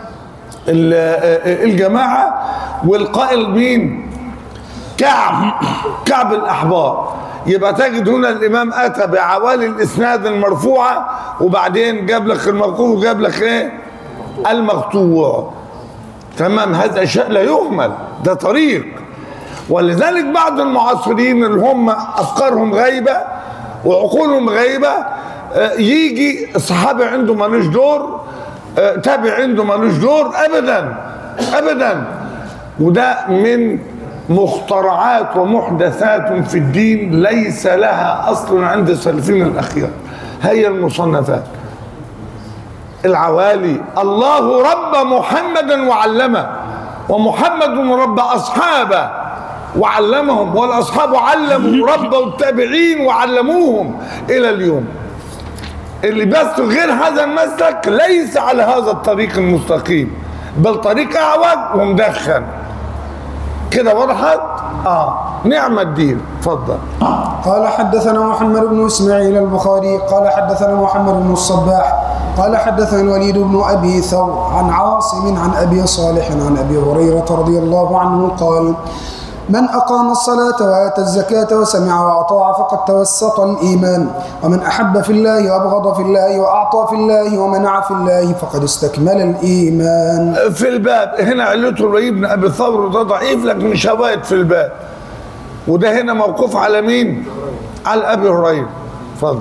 ال- الجماعه والقائل مين كعب كعب الاحبار يبقى تجد هنا الامام اتى بعوالي الاسناد المرفوعه وبعدين جاب لك الموقوف وجاب لك ايه المقطوع تمام هذا شيء لا يهمل ده طريق ولذلك بعض المعاصرين اللي هم افكارهم غايبه وعقولهم غايبه آه، يجي الصحابي عنده ملوش دور آه، تابع عنده ملوش دور ابدا ابدا وده من مخترعات ومحدثات في الدين ليس لها اصل عند السلفين الاخيار هي المصنفات العوالي الله رب محمدا وعلمه ومحمد رب اصحابه وعلمهم والاصحاب علموا ربوا التابعين وعلموهم الى اليوم اللي بس غير هذا المسلك ليس على هذا الطريق المستقيم بل طريق اعوج ومدخن كده وضحت اه نعم الدين اتفضل قال حدثنا محمد بن اسماعيل البخاري قال حدثنا محمد بن الصباح قال حدثنا الوليد بن ابي ثور عن عاصم عن ابي صالح عن ابي هريره رضي الله عنه قال من أقام الصلاة وآتى الزكاة وسمع وأطاع فقد توسط الإيمان ومن أحب في الله وأبغض في الله وأعطى في الله ومنع في الله فقد استكمل الإيمان في الباب هنا علته الوليد بن ابي ثور ده ضعيف لكن شواهد في الباب وده هنا موقوف على مين؟ على ابي هريره اتفضل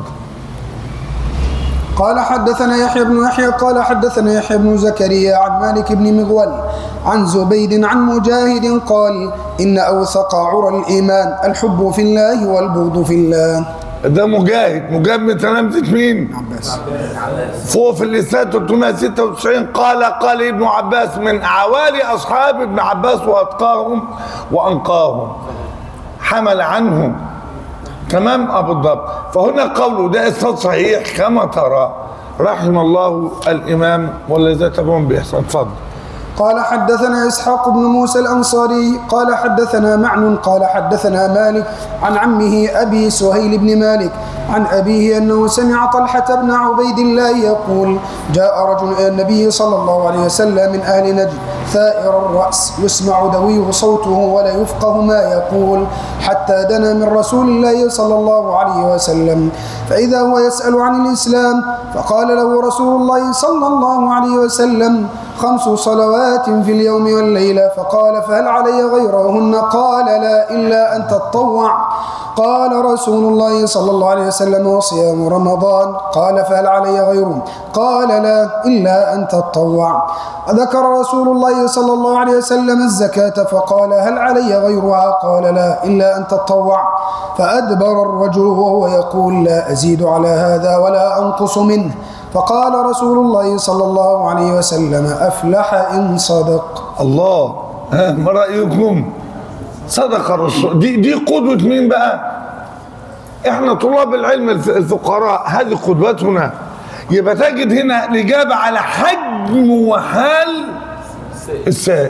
قال حدثنا يحيى بن يحيى قال حدثنا يحيى بن زكريا عن مالك بن مغول عن زبيد عن مجاهد قال إن أوثق عرى الإيمان الحب في الله والبغض في الله ده مجاهد مجاهد من تلامذة مين؟ عباس فوق في الإسناد 396 قال قال ابن عباس من عوالي أصحاب ابن عباس وأتقاهم وأنقاهم حمل عنهم تمام أبو الضبط فهنا قوله ده إسناد صحيح كما ترى رحم الله الإمام والذي تبعهم بإحسان اتفضل قال حدثنا إسحاق بن موسى الأنصاري قال حدثنا معن قال حدثنا مالك عن عمه أبي سهيل بن مالك عن أبيه أنه سمع طلحة بن عبيد الله يقول جاء رجل إلى النبي صلى الله عليه وسلم من أهل نجد ثائر الرأس يسمع دويه صوته ولا يفقه ما يقول حتى دنا من رسول الله صلى الله عليه وسلم فإذا هو يسأل عن الإسلام فقال له رسول الله صلى الله عليه وسلم خمس صلوات في اليوم والليلة فقال فهل علي غيرهن قال لا إلا أن تطوع قال رسول الله صلى الله عليه وسلم وصيام رمضان قال فهل علي غيره قال لا إلا أن تطوع ذكر رسول الله صلى الله عليه وسلم الزكاة فقال هل علي غيرها قال لا إلا أن تطوع فأدبر الرجل وهو يقول لا أزيد على هذا ولا أنقص منه فقال رسول الله صلى الله عليه وسلم أفلح إن صدق الله ها ما رأيكم صدق الرسول دي دي قدوة مين بقى احنا طلاب العلم الف- الفقراء هذه قدوتنا يبقى تجد هنا الإجابة على حجم وحال السائل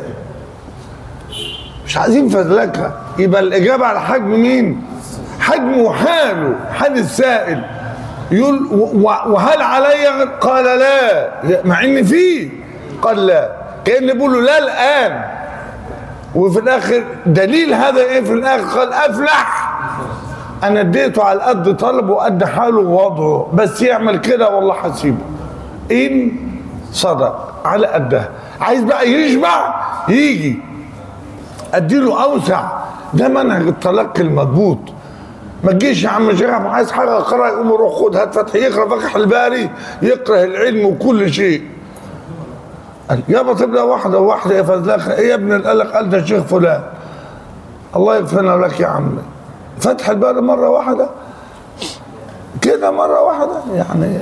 مش عايزين فزلكة يبقى الإجابة على حجم مين حجم وحاله حال السائل يقول و- و- وهل علي غير- قال لا مع ان فيه قال لا كان بيقول له لا الان وفي الاخر دليل هذا ايه في الاخر قال افلح انا اديته على قد طلبه وقد حاله ووضعه بس يعمل كده والله هسيبه ان صدق على قدها عايز بقى يشبع يجي اديله اوسع ده منهج التلقي المضبوط ما تجيش يا عم شيخ أبو عايز حاجه اقرا يقوم يروح خد هات فتح يقرا فتح الباري يقرا العلم وكل شيء قال يابا تبدا واحده واحده يا فزلخه ايه يا ابن القلق قال ده الشيخ فلان الله يغفرنا لك يا عم فتح الباري مره واحده كده مره واحده يعني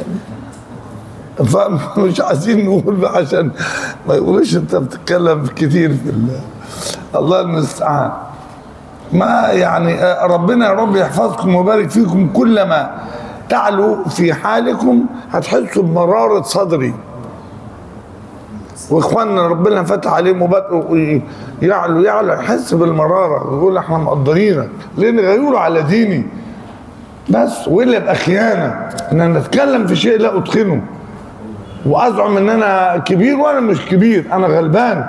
فمش عايزين نقول بقى عشان ما يقولوش انت بتتكلم كتير في الله الله المستعان ما يعني آه، ربنا يا رب يحفظكم ويبارك فيكم كلما تعلو في حالكم هتحسوا بمرارة صدري واخواننا ربنا فتح عليهم وبدأوا ي- يعلو يعلو يحس بالمرارة ويقول احنا مقدرينك لان غيروا على ديني بس والا يبقى خيانة ان انا اتكلم في شيء لا اتقنه وازعم ان انا كبير وانا مش كبير انا غلبان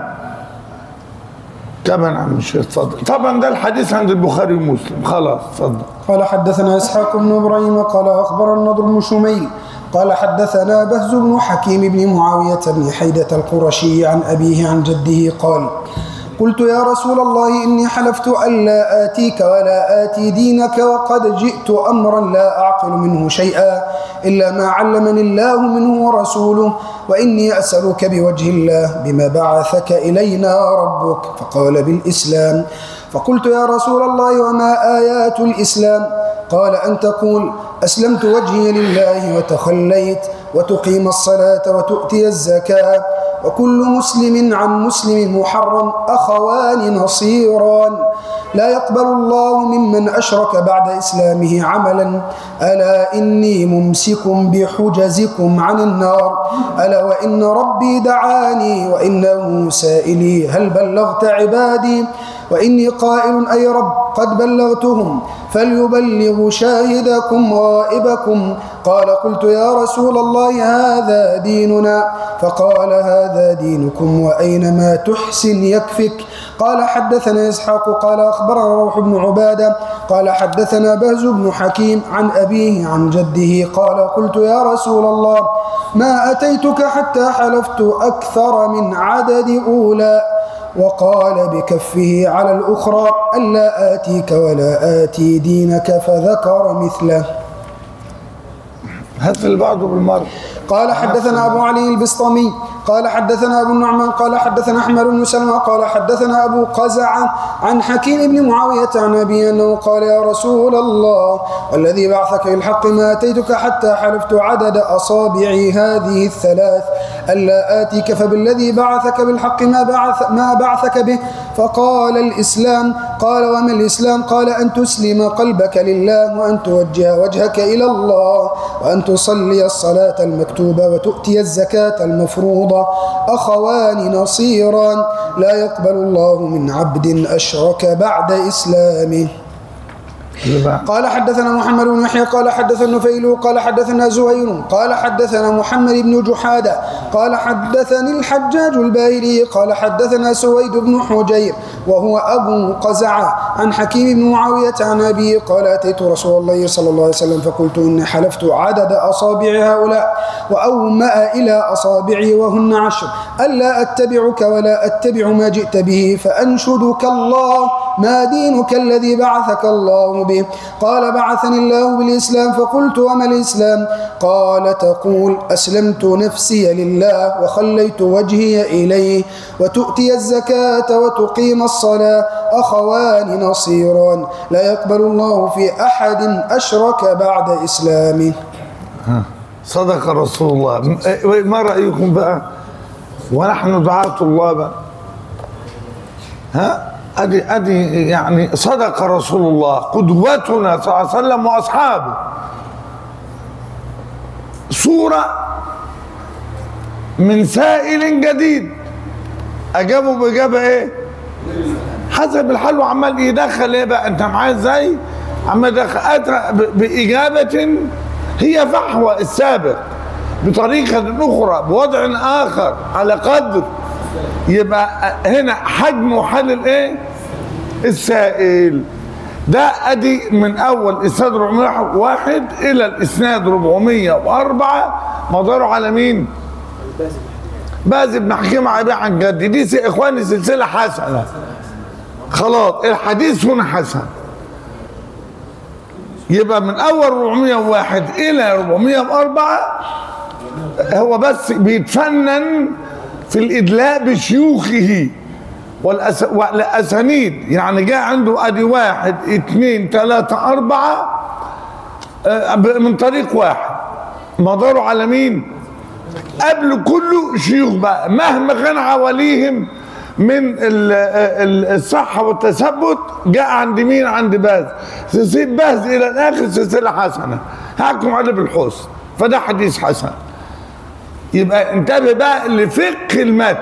كمان عم الشيخ اتفضل طبعا ده الحديث عند البخاري ومسلم خلاص اتفضل قال حدثنا اسحاق بن ابراهيم قال اخبرنا النضر بن شميل قال حدثنا بهز بن حكيم بن معاويه بن حيده القرشي عن ابيه عن جده قال قلت يا رسول الله اني حلفت الا اتيك ولا اتي دينك وقد جئت امرا لا اعقل منه شيئا الا ما علمني الله منه ورسوله واني اسالك بوجه الله بما بعثك الينا ربك فقال بالاسلام فقلت يا رسول الله وما آيات الإسلام قال أن تقول أسلمت وجهي لله وتخليت وتقيم الصلاة وتؤتي الزكاة وكل مسلم عن مسلم محرم أخوان نصيران لا يقبل الله ممن أشرك بعد إسلامه عملا ألا إني ممسك بحجزكم عن النار ألا وإن ربي دعاني وإنه سائلي هل بلغت عبادي وإني قائل أي رب قد بلغتهم فليبلغ شاهدكم غائبكم قال قلت يا رسول الله هذا ديننا فقال هذا دينكم وأينما تحسن يكفك قال حدثنا إسحاق قال أخبرنا روح بن عبادة قال حدثنا بهز بن حكيم عن أبيه عن جده قال قلت يا رسول الله ما أتيتك حتى حلفت أكثر من عدد أولى وقال بكفه على الأخرى ألا آتيك ولا آتي دينك فذكر مثله هات البعض بالمرة قال حدثنا أبو علي البسطامي قال حدثنا أبو النعمان قال حدثنا أحمد بن سلمة قال حدثنا أبو قزعة عن حكيم بن معاوية عن أبي أنه قال يا رسول الله والذي بعثك بالحق ما أتيتك حتى حلفت عدد أصابعي هذه الثلاث ألا آتيك فبالذي بعثك بالحق ما بعث ما بعثك به فقال الإسلام قال وما الإسلام قال أن تسلم قلبك لله وأن توجه وجهك إلى الله وأن تصلي الصلاة المكتوبة وتؤتي الزكاة المفروضة أخوان نصيران لا يقبل الله من عبد أشرك بعد إسلامه اللي بقى. قال حدثنا محمد بن يحيى قال حدثنا نفيل قال حدثنا زهير قال حدثنا محمد بن جحادة قال حدثني الحجاج الباهلي قال حدثنا سويد بن حجير وهو أبو قزعة عن حكيم بن معاوية عن أبي قال أتيت رسول الله صلى الله عليه وسلم فقلت إني حلفت عدد أصابع هؤلاء وأومأ إلى أصابعي وهن عشر ألا أتبعك ولا أتبع ما جئت به فأنشدك الله ما دينك الذي بعثك الله به قال بعثني الله بالإسلام فقلت وما الإسلام قال تقول أسلمت نفسي لله وخليت وجهي إليه وتؤتي الزكاة وتقيم الصلاة أخوان نصيران لا يقبل الله في أحد أشرك بعد إسلامه صدق رسول الله م- إيه- ما رأيكم بقى ونحن دعاة الله بقى ها ادي ادي يعني صدق رسول الله قدوتنا صلى الله عليه وسلم واصحابه صورة من سائل جديد اجابوا باجابه ايه حسب الحال وعمال يدخل ايه بقى انت معايا ازاي عمال يدخل أدرى ب- باجابه هي فحوى السابق بطريقه اخرى بوضع اخر على قدر يبقى هنا حجم وحل الايه السائل ده ادي من اول اسناد 401 الى الاسناد 404 مداره على مين باز بن حكيم عبي عن جدي دي س- اخواني سلسله حسنه خلاص الحديث هنا حسن يبقى من اول 401 الى 404 هو بس بيتفنن في الادلاء بشيوخه والأس... والاسانيد يعني جاء عنده ادي واحد اثنين ثلاثة أربعة آه، ب- من طريق واحد مداره على مين؟ قبل كله شيوخ بقى مهما كان عواليهم من ال- ال- الصحة والتثبت جاء عند مين عند باز سلسلة باز إلى الآخر سلسلة حسنة هحكم عليه بالحسن فده حديث حسن يبقى انتبه بقى لفقه المتن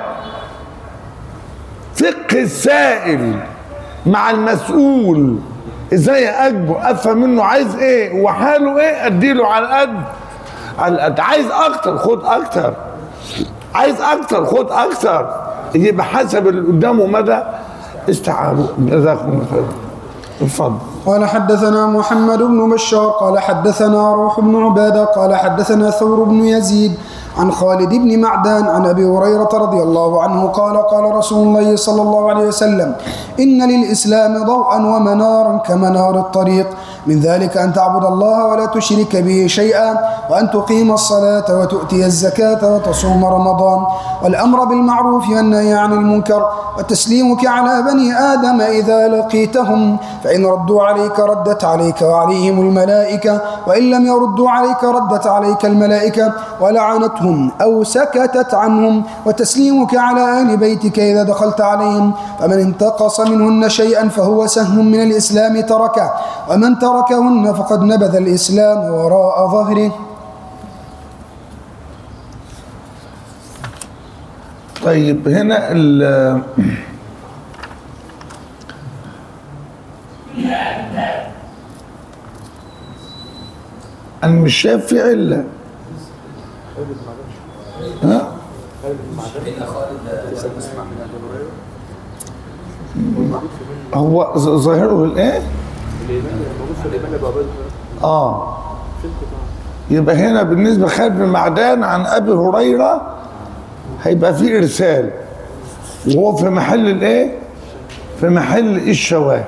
فقه السائل مع المسؤول ازاي اجبه افهم منه عايز ايه وحاله ايه اديله على قد على قد عايز اكتر خد اكتر عايز اكتر خد اكتر يبقى حسب اللي قدامه مدى استيعابه جزاكم الله خير اتفضل قال حدثنا محمد بن بشار قال حدثنا روح بن عبادة قال حدثنا ثور بن يزيد عن خالد بن معدان عن أبي هريرة رضي الله عنه قال قال رسول الله صلى الله عليه وسلم إن للإسلام ضوءا ومنارا كمنار الطريق من ذلك أن تعبد الله ولا تشرك به شيئا وأن تقيم الصلاة وتؤتي الزكاة وتصوم رمضان والأمر بالمعروف والنهي عن المنكر وتسليمك على بني آدم إذا لقيتهم فإن ردوا عليك ردت عليك وعليهم الملائكة وإن لم يردوا عليك ردت عليك الملائكة ولعنتهم أو سكتت عنهم وتسليمك على آل بيتك إذا دخلت عليهم فمن انتقص منهن شيئا فهو سهم من الإسلام تركه ومن تركهن فقد نبذ الإسلام وراء ظهره طيب هنا ال انا مش شايف في عله ها هو ظ- ظاهره الايه اه يبقى هنا بالنسبه خالد بن معدان عن ابي هريره هيبقى في ارسال وهو في محل الايه في محل الشواهد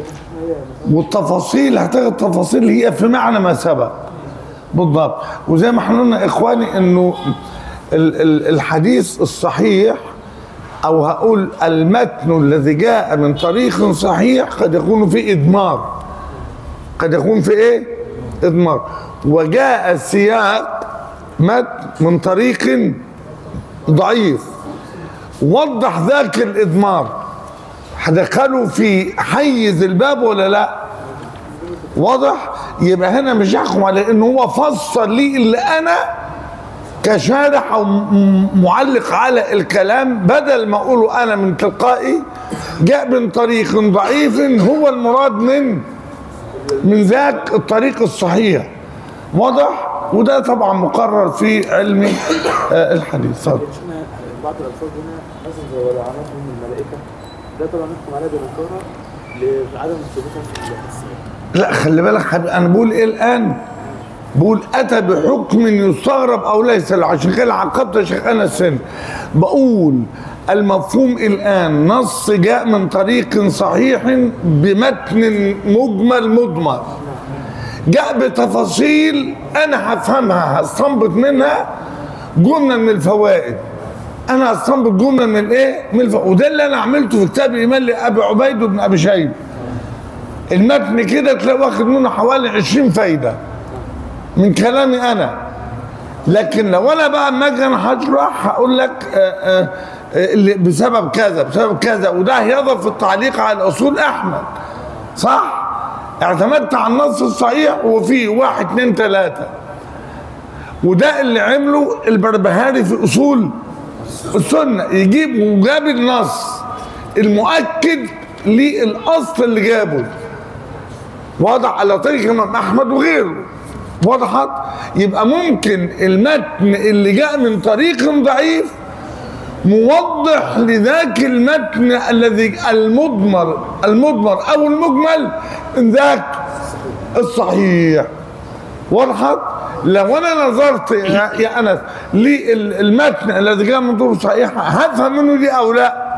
والتفاصيل هتاخد التفاصيل هي في معنى ما سبق بالضبط وزي ما احنا قلنا اخواني انه ال- ال- الحديث الصحيح او هقول المتن الذي جاء من طريق صحيح قد يكون فيه ادمار قد يكون في ايه اضمار وجاء السياق متن من طريق ضعيف وضح ذاك الاضمار هدخله في حيز الباب ولا لا واضح يبقى هنا مش هحكم على ان هو فسر لي اللي انا كشارح او م- معلق على الكلام بدل ما اقوله انا من تلقائي جاء من طريق ضعيف هو المراد من من ذاك الطريق الصحيح واضح وده طبعا مقرر في علم آه، الحديث اتفضل. شفنا بعض الالفاظ هنا مثلا زي ولعنتهم الملائكه ده طبعا نحكم عليها بالنكاره لعدم ثبوتها في الحديث لا خلي بالك حبيبي انا بقول ايه الان بقول اتى بحكم يستغرب او ليس له عشان كده عقبت شيخ انس السن بقول المفهوم الان نص جاء من طريق صحيح بمتن مجمل مضمر جاء بتفاصيل انا هفهمها هستنبط منها جمله من الفوائد انا هستنبط جمله من الايه من الفوائد وده اللي انا عملته في كتاب الايمان لابي عبيد بن ابي شيبه المتن كده تلاقي واخد منه حوالي 20 فايده من كلامي انا لكن لو انا بقى اما اجي انا هشرح هقول لك آه، آه، آه، اللي بسبب كذا بسبب كذا وده هيضف في التعليق على اصول احمد صح؟ اعتمدت على النص الصحيح وفيه واحد اتنين تلاته وده اللي عمله البربهاري في اصول السنه يجيب وجاب النص المؤكد للاصل اللي جابه واضح على طريق الامام احمد وغيره وضحت يبقى ممكن المتن اللي جاء من طريق ضعيف موضح لذاك المتن الذي المضمر المضمر او المجمل ذاك الصحيح وضحت لو انا نظرت يا يا انس للمتن الذي جاء من طرق صحيحه هفهم منه دي او لا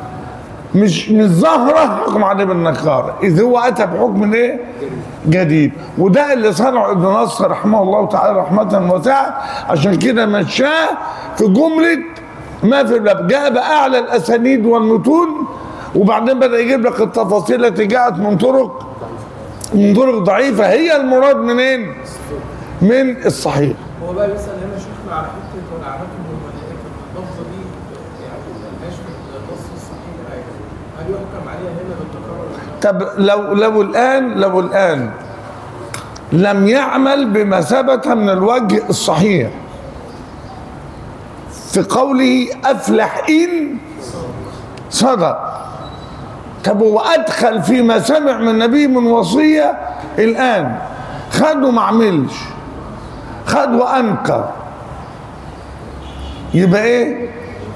مش مش ظاهره حكم عليه بالنكاره اذ هو اتى بحكم ايه جديد وده اللي صنعه ابن نصر رحمه الله تعالى رحمه واسعه عشان كده مشاه في جمله ما في الباب جاء باعلى الاسانيد والمتون وبعدين بدا يجيب لك التفاصيل التي جاءت من طرق من طرق ضعيفه هي المراد منين؟ من الصحيح هو بقى بيسأل هنا شيخنا على حتة ولعنتهم الملائكة اللفظة دي يعني ملهاش في النص الصحيح حاجة هل يحكم عليها هنا بالتكرر؟ طب لو لو الان لو الان لم يعمل بما ثبت من الوجه الصحيح في قوله افلح ان صدق طب هو ادخل فيما سمع من النبي من وصيه الان خد وما عملش خد وانكر يبقى ايه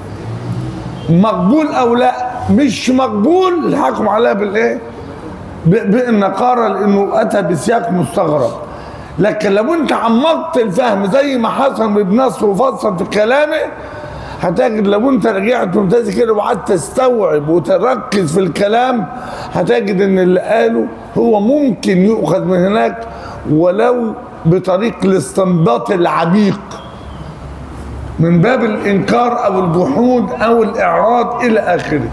مقبول او لا مش مقبول الحكم عليها بالايه ب- بالنقارة لانه اتى بسياق مستغرب لكن لو انت عمقت الفهم زي ما حصل ابن نصر وفصل في كلامه هتجد لو انت رجعت ممتاز كده وقعدت تستوعب وتركز في الكلام هتجد ان اللي قاله هو ممكن يؤخذ من هناك ولو بطريق الاستنباط العميق من باب الانكار او الجحود او الاعراض الى اخره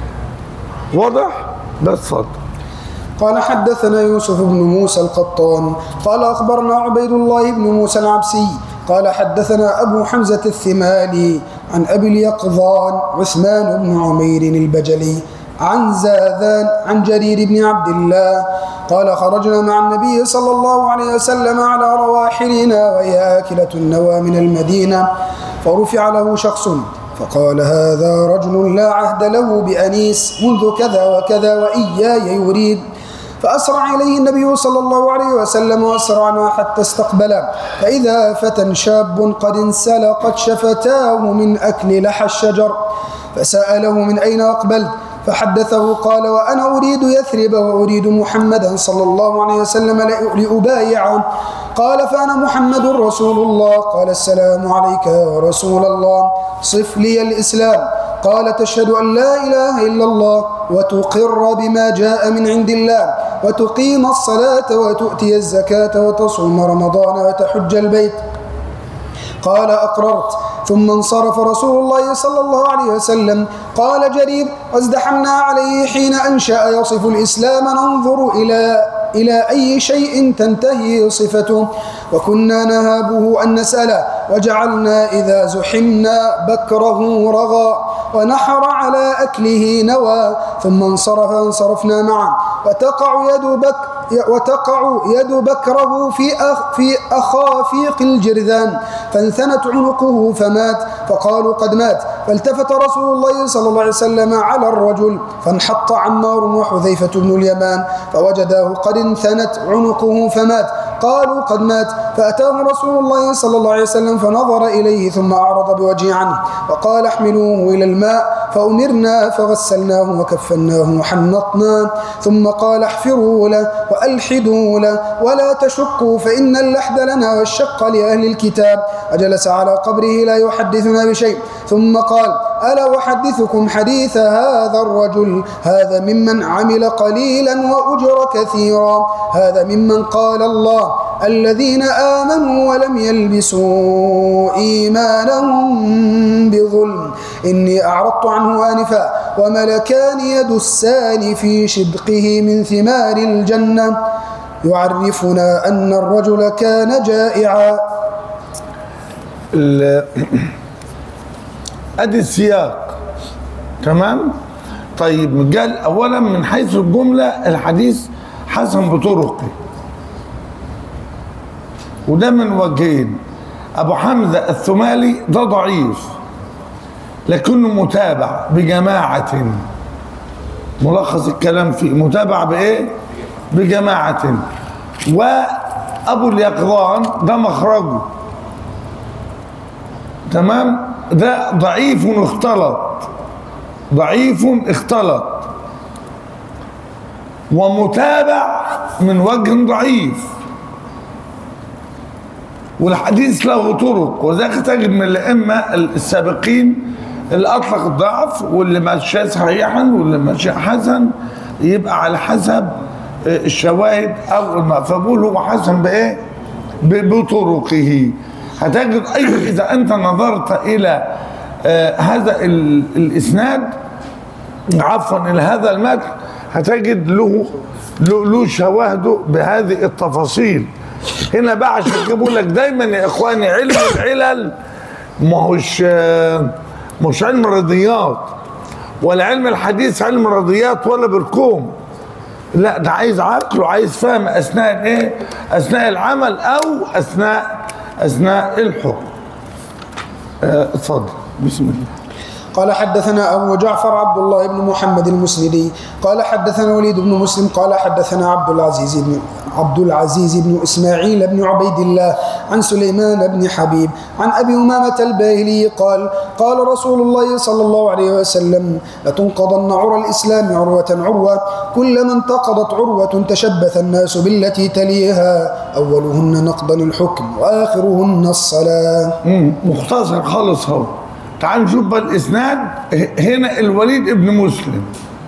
واضح بس اتفضل قال حدثنا يوسف بن موسى القطان قال أخبرنا عبيد الله بن موسى العبسي قال حدثنا أبو حمزة الثمالي عن أبي اليقظان عثمان بن عمير البجلي عن زاذان عن جرير بن عبد الله قال خرجنا مع النبي صلى الله عليه وسلم على رواحلنا وهي آكلة النوى من المدينة فرفع له شخص فقال هذا رجل لا عهد له بأنيس منذ كذا وكذا وإياي يريد فأسرع إليه النبي صلى الله عليه وسلم وأسرعنا حتى استقبله فإذا فتى شاب قد انسلقت شفتاه من أكل لحى الشجر فسأله من أين أقبلت فحدثه قال وأنا أريد يثرب وأريد محمدا صلى الله عليه وسلم لأبايعه قال فأنا محمد رسول الله قال السلام عليك يا رسول الله صف لي الإسلام قال تشهد أن لا إله إلا الله وتقر بما جاء من عند الله وتقيم الصلاة وتؤتي الزكاة وتصوم رمضان وتحج البيت قال أقررت ثم انصرف رسول الله صلى الله عليه وسلم قال جرير وازدحمنا عليه حين أنشأ يصف الإسلام ننظر إلى إلى أي شيء تنتهي صفته وكنا نهابه أن نسأله وجعلنا إذا زحمنا بكره رغى ونحر على أكله نوى ثم انصرف انصرفنا معه وتقع يد بك وتقع يد بكره في أخ في أخافيق الجرذان فانثنت عنقه فمات فقالوا قد مات فالتفت رسول الله صلى الله عليه وسلم على الرجل فانحط عمار وحذيفة بن اليمان فوجداه قد انثنت عنقه فمات قالوا قد مات فأتاه رسول الله صلى الله عليه وسلم فنظر إليه ثم أعرض بوجهه عنه وقال احملوه إلى الماء فأمرنا فغسلناه وكفناه وحنطناه ثم قال احفروا له وألحدوا له ولا تشقوا فإن اللحد لنا والشق لأهل الكتاب وجلس على قبره لا يحدثنا بشيء ثم قال ألا أحدثكم حديث هذا الرجل هذا ممن عمل قليلا وأجر كثيرا هذا ممن قال الله الذين آمنوا ولم يلبسوا إيمانهم بظلم إني أعرضت عنه آنفا وملكان يدسان في شدقه من ثمار الجنة يعرفنا أن الرجل كان جائعا ال- ادي السياق تمام طيب قال اولا من حيث الجمله الحديث حسن بطرقه وده من وجهين ابو حمزه الثمالي ده ضعيف لكنه متابع بجماعه ملخص الكلام فيه متابع بايه بجماعه وابو اليقظان ده مخرجه تمام ده ضعيف اختلط ضعيف اختلط ومتابع من وجه ضعيف والحديث له طرق وذلك تجد من الائمه السابقين اللي اطلق الضعف واللي مشاه صحيحا واللي مشاه حسن يبقى على حسب الشواهد او الم- فبقول هو حسن بايه؟ ب- بطرقه هتجد ايضا اذا انت نظرت الى آه، هذا ال- الاسناد عفوا الى هذا المتن هتجد له له, له شواهده بهذه التفاصيل هنا بقى عشان كده بقول لك دايما يا اخواني علم العلل ما هوش آه، مش علم الرياضيات ولا علم الحديث علم الرياضيات ولا بركوم لا ده عايز عقل وعايز فهم اثناء الايه اثناء العمل او اثناء اثناء الحكم آه، اتفضل بسم الله قال حدثنا أبو جعفر عبد الله بن محمد المسندي قال حدثنا وليد بن مسلم قال حدثنا عبد العزيز بن عبد العزيز بن إسماعيل بن عبيد الله عن سليمان بن حبيب عن أبي أمامة الباهلي قال قال رسول الله صلى الله عليه وسلم لتنقضن عرى الإسلام عروة عروة كلما انتقضت عروة تشبث الناس بالتي تليها أولهن نقضا الحكم وآخرهن الصلاة مم، مختصر خالص اهو تعال نشوف بقى الاسناد ه- هنا الوليد ابن مسلم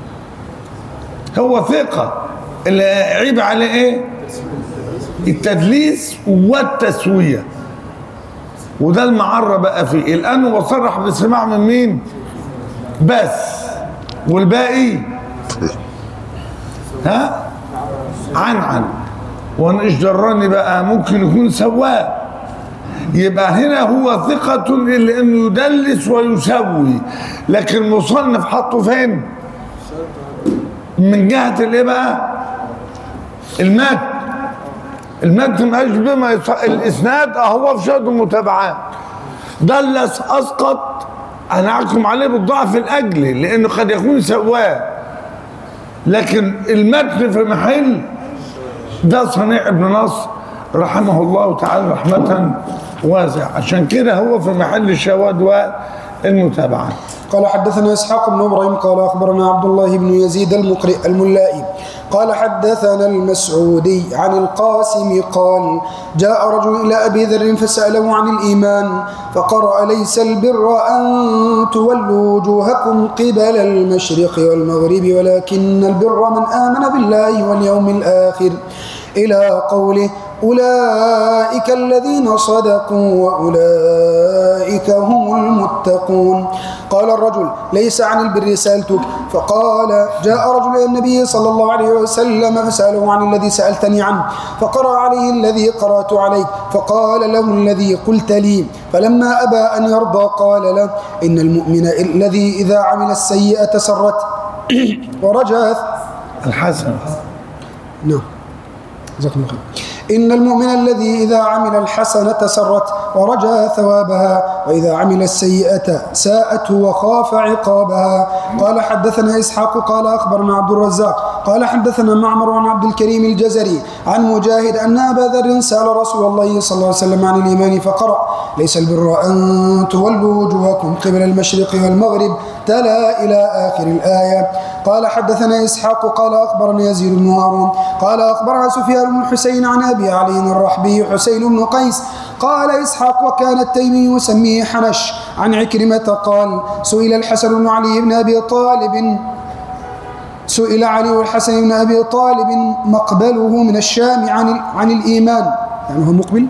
هو ثقة اللي عيب عليه ايه التدليس والتسوية وده المعرة بقى فيه الآن هو صرح بالسماع من مين بس والباقي ها عن عن وانا ايش دراني بقى ممكن يكون سواق يبقى هنا هو ثقة لأنه يدلس ويسوي لكن مصنف حطه فين؟ من جهة الايه بقى؟ المتن المتن ما بما يص... الإسناد أهو في شهادة المتابعات دلس أسقط أنا أحكم عليه بالضعف الأجلي لأنه قد يكون سواه لكن المتن في محل ده صنيع ابن نصر رحمه الله تعالى رحمة واسعة عشان كده هو في محل الشواذ والمتابعة قال حدثنا اسحاق بن ابراهيم قال اخبرنا عبد الله بن يزيد المقرئ الملائي قال حدثنا المسعودي عن القاسم قال جاء رجل الى ابي ذر فساله عن الايمان فقرا ليس البر ان تولوا وجوهكم قبل المشرق والمغرب ولكن البر من امن بالله واليوم الاخر الى قوله أولئك الذين صدقوا وأولئك هم المتقون قال الرجل ليس عن البر سألتك فقال جاء رجل إلى النبي صلى الله عليه وسلم فسأله عن الذي سألتني عنه فقرأ عليه الذي قرأت عليك فقال له الذي قلت لي فلما أبى أن يرضى قال له إن المؤمن الذي إذا عمل السيئة سرت ورجت الحسن نعم جزاكم الله خير إن المؤمن الذي إذا عمل الحسنة سرت ورجى ثوابها وإذا عمل السيئة ساءته وخاف عقابها قال حدثنا إسحاق قال أخبرنا عبد الرزاق قال حدثنا معمر عن عبد الكريم الجزري عن مجاهد أن أبا ذر سأل رسول الله صلى الله عليه وسلم عن الإيمان فقرأ ليس البر أن تولوا وجوهكم قبل المشرق والمغرب تلا إلى آخر الآية قال حدثنا إسحاق قال أخبرنا يزيد بن هارون قال أخبرنا سفيان بن الحسين عن أبي علي الرحبي حسين بن قيس قال إسحاق وكان التيمي يسميه حنش عن عكرمة قال سئل الحسن بن علي بن أبي طالب سئل علي والحسن بن أبي طالب مقبله من الشام عن عن الإيمان يعني هو مقبل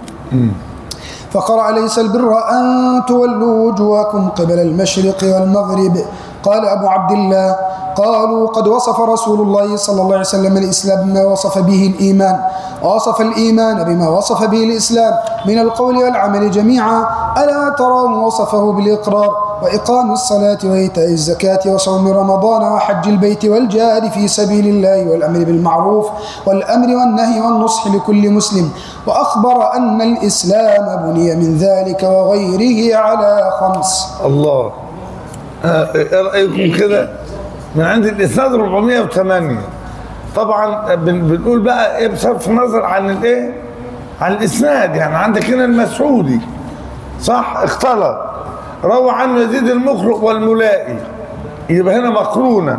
فقرأ ليس البر أن تولوا وجوهكم قبل المشرق والمغرب قال أبو عبد الله قالوا قد وصف رسول الله صلى الله عليه وسلم الإسلام بما وصف به الإيمان ووصف الإيمان بما وصف به الإسلام من القول والعمل جميعا ألا تراه وصفه بالإقرار وإقام الصلاة وإيتاء الزكاة وصوم رمضان وحج البيت والجهاد في سبيل الله والأمر بالمعروف والأمر والنهي والنصح لكل مسلم وأخبر أن الإسلام بني من ذلك وغيره على خمس الله آه، ايه رايكم كده من عند الاسناد 408 طبعا بن- بنقول بقى ايه بصرف النظر عن الايه عن الاسناد يعني عندك هنا المسعودي صح اختلط روى عنه يزيد المخرق والملائي يبقى هنا مقرونا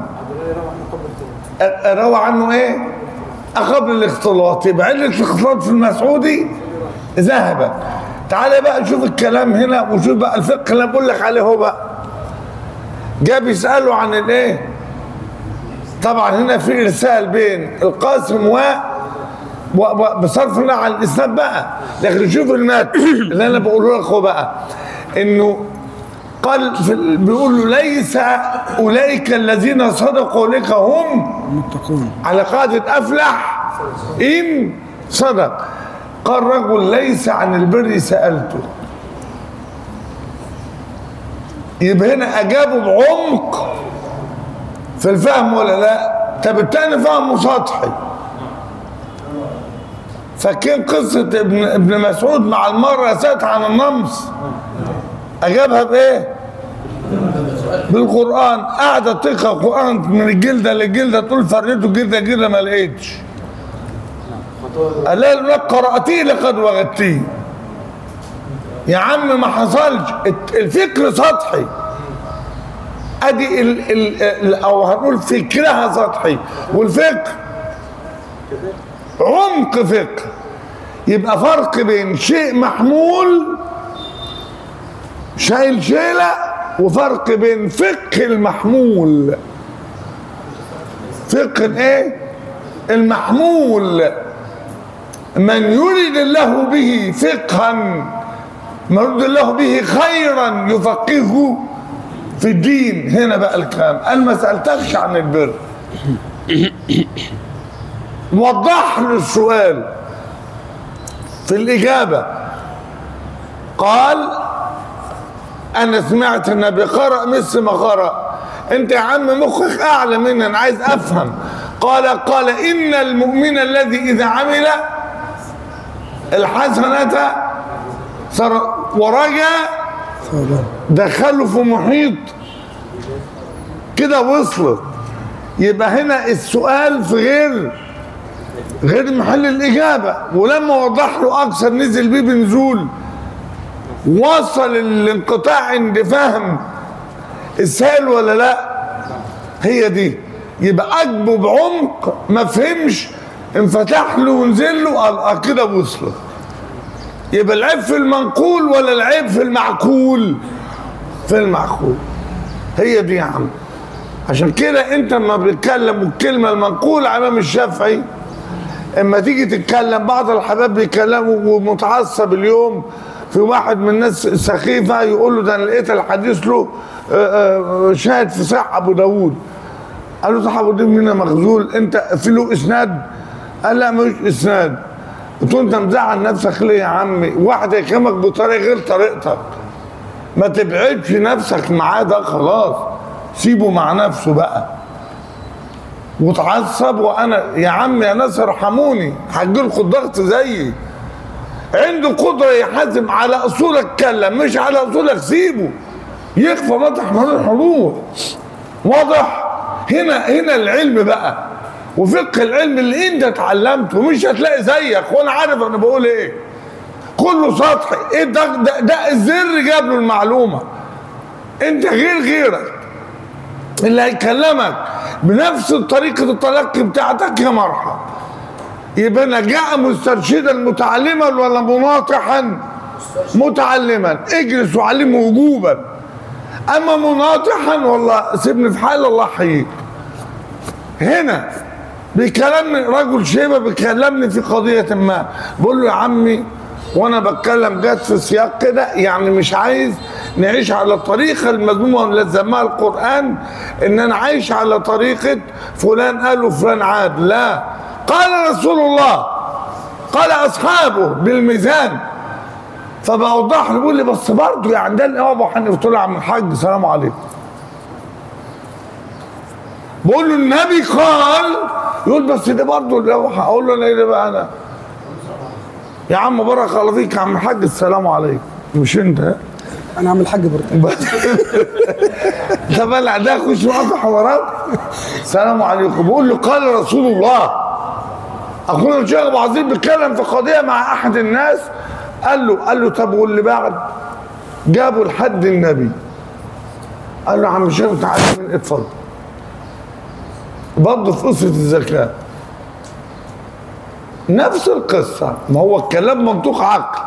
أ- روى عنه ايه قبل الاختلاط يبقى علة الاختلاط في المسعودي ذهبت تعالى بقى شوف الكلام هنا وشوف بقى الفقه اللي أنا بقول لك عليه هو بقى جاء بيسأله عن الايه طبعا هنا في ارسال بين القاسم و و- و- بصرف النظر عن الاسناد بقى لكن شوف المات اللي انا بقوله لك هو بقى انه قال في ال- بيقول له ليس اولئك الذين صدقوا لك هم المتقون على قاعدة أفلح إن صدق قال رجل ليس عن البر سألته يبقى هنا أجابه بعمق في الفهم ولا لا طب التاني فهمه سطحي فاكرين قصة ابن ابن مسعود مع المرأة سألت عن النمص أجابها بإيه؟ بالقرآن قاعدة تقرأ قرآن من الجلدة للجلدة تقول فريته جلدة جلدة ما لقيتش قال لها لك قرأتيه لقد وجدتيه يا عم ما حصلش الت- الفكر سطحي ادي ال ال ال او هنقول فكرها سطحي والفكر عمق فكر يبقى فرق بين شيء محمول شايل شيلة وفرق بين فقه المحمول فقه الايه المحمول من يريد الله به فقها من يريد الله به خيرا يفقهه في الدين هنا بقى الكلام انا ما سالتكش عن البر وضح له السؤال في الاجابه قال انا سمعت النبي قرأ مثل ما قرأ انت يا عم مخك اعلى مني انا عايز افهم قال قال ان المؤمن الذي اذا عمل الحسنة صار ورجع دخله في محيط كده وصلت يبقى هنا السؤال في غير غير محل الإجابة ولما وضح له أكثر نزل بيه بنزول وصل الانقطاع عند فهم السائل ولا لا هي دي يبقى أجبه بعمق ما فهمش انفتح له ونزل له قال آه كده وصلت يبقى العيب في المنقول ولا العيب في المعقول في المعقول هي دي يا عم عشان كده انت لما بتتكلم والكلمه المنقوله على الامام الشافعي اما تيجي تتكلم بعض الحباب بيتكلموا ومتعصب اليوم في واحد من الناس سخيفه يقول له ده انا لقيت الحديث له آه، آه، شاهد في صحيح ابو داوود قال له صح ابو داوود هنا مخزول انت في له اسناد قال لا ملوش اسناد قلت له انت مزعل نفسك ليه يا عمي واحد يكلمك بطريقه غير طريقتك ما تبعدش نفسك معاه ده خلاص سيبه مع نفسه بقى وتعصب وانا يا عم يا ناس ارحموني هجيلكوا الضغط زيي عنده قدره يحاسب على اصولك اتكلم مش على اصولك سيبه يخفى مطرح من الحضور واضح هنا هنا العلم بقى وفقه العلم اللي انت اتعلمته مش هتلاقي زيك وانا عارف انا بقول ايه كله سطحي ايه ده ده, ده الزر جاب له المعلومه انت غير غيرك اللي هيكلمك بنفس طريقة التلقي بتاعتك يا مرحب يبقى انا جاء مسترشدا متعلما ولا مناطحا متعلما اجلس وعلمه وجوبا اما مناطحا والله سيبني في حال الله يحييك هنا بيكلمني رجل شيبه بيكلمني في قضيه ما بقول له يا عمي وانا بتكلم جت في سياق كده يعني مش عايز نعيش على الطريقه المذمومه اللي لزمها القران ان انا عايش على طريقه فلان قال وفلان عاد لا قال رسول الله قال اصحابه بالميزان فبوضح له بيقول لي بس برضه يعني ده اللي هو ابو حنيفه قلت له يا عم الحاج سلام عليكم بقول له النبي قال يقول بس ده برضه اللي هو اقول له انا ايه ده بقى انا يا عم بارك الله فيك يا عم الحاج السلام عليكم مش انت ها؟ انا عامل حاج برضه طب انا ده اخش معاك في حوارات السلام عليكم بقول له قال رسول الله اخونا الشيخ ابو عظيم بيتكلم في قضيه مع احد الناس قال له قال له طب واللي بعد جابوا لحد النبي قال له يا عم الشيخ تعالى من اتفضل برضه في قصه الزكاه نفس القصه ما هو الكلام منطوق عقل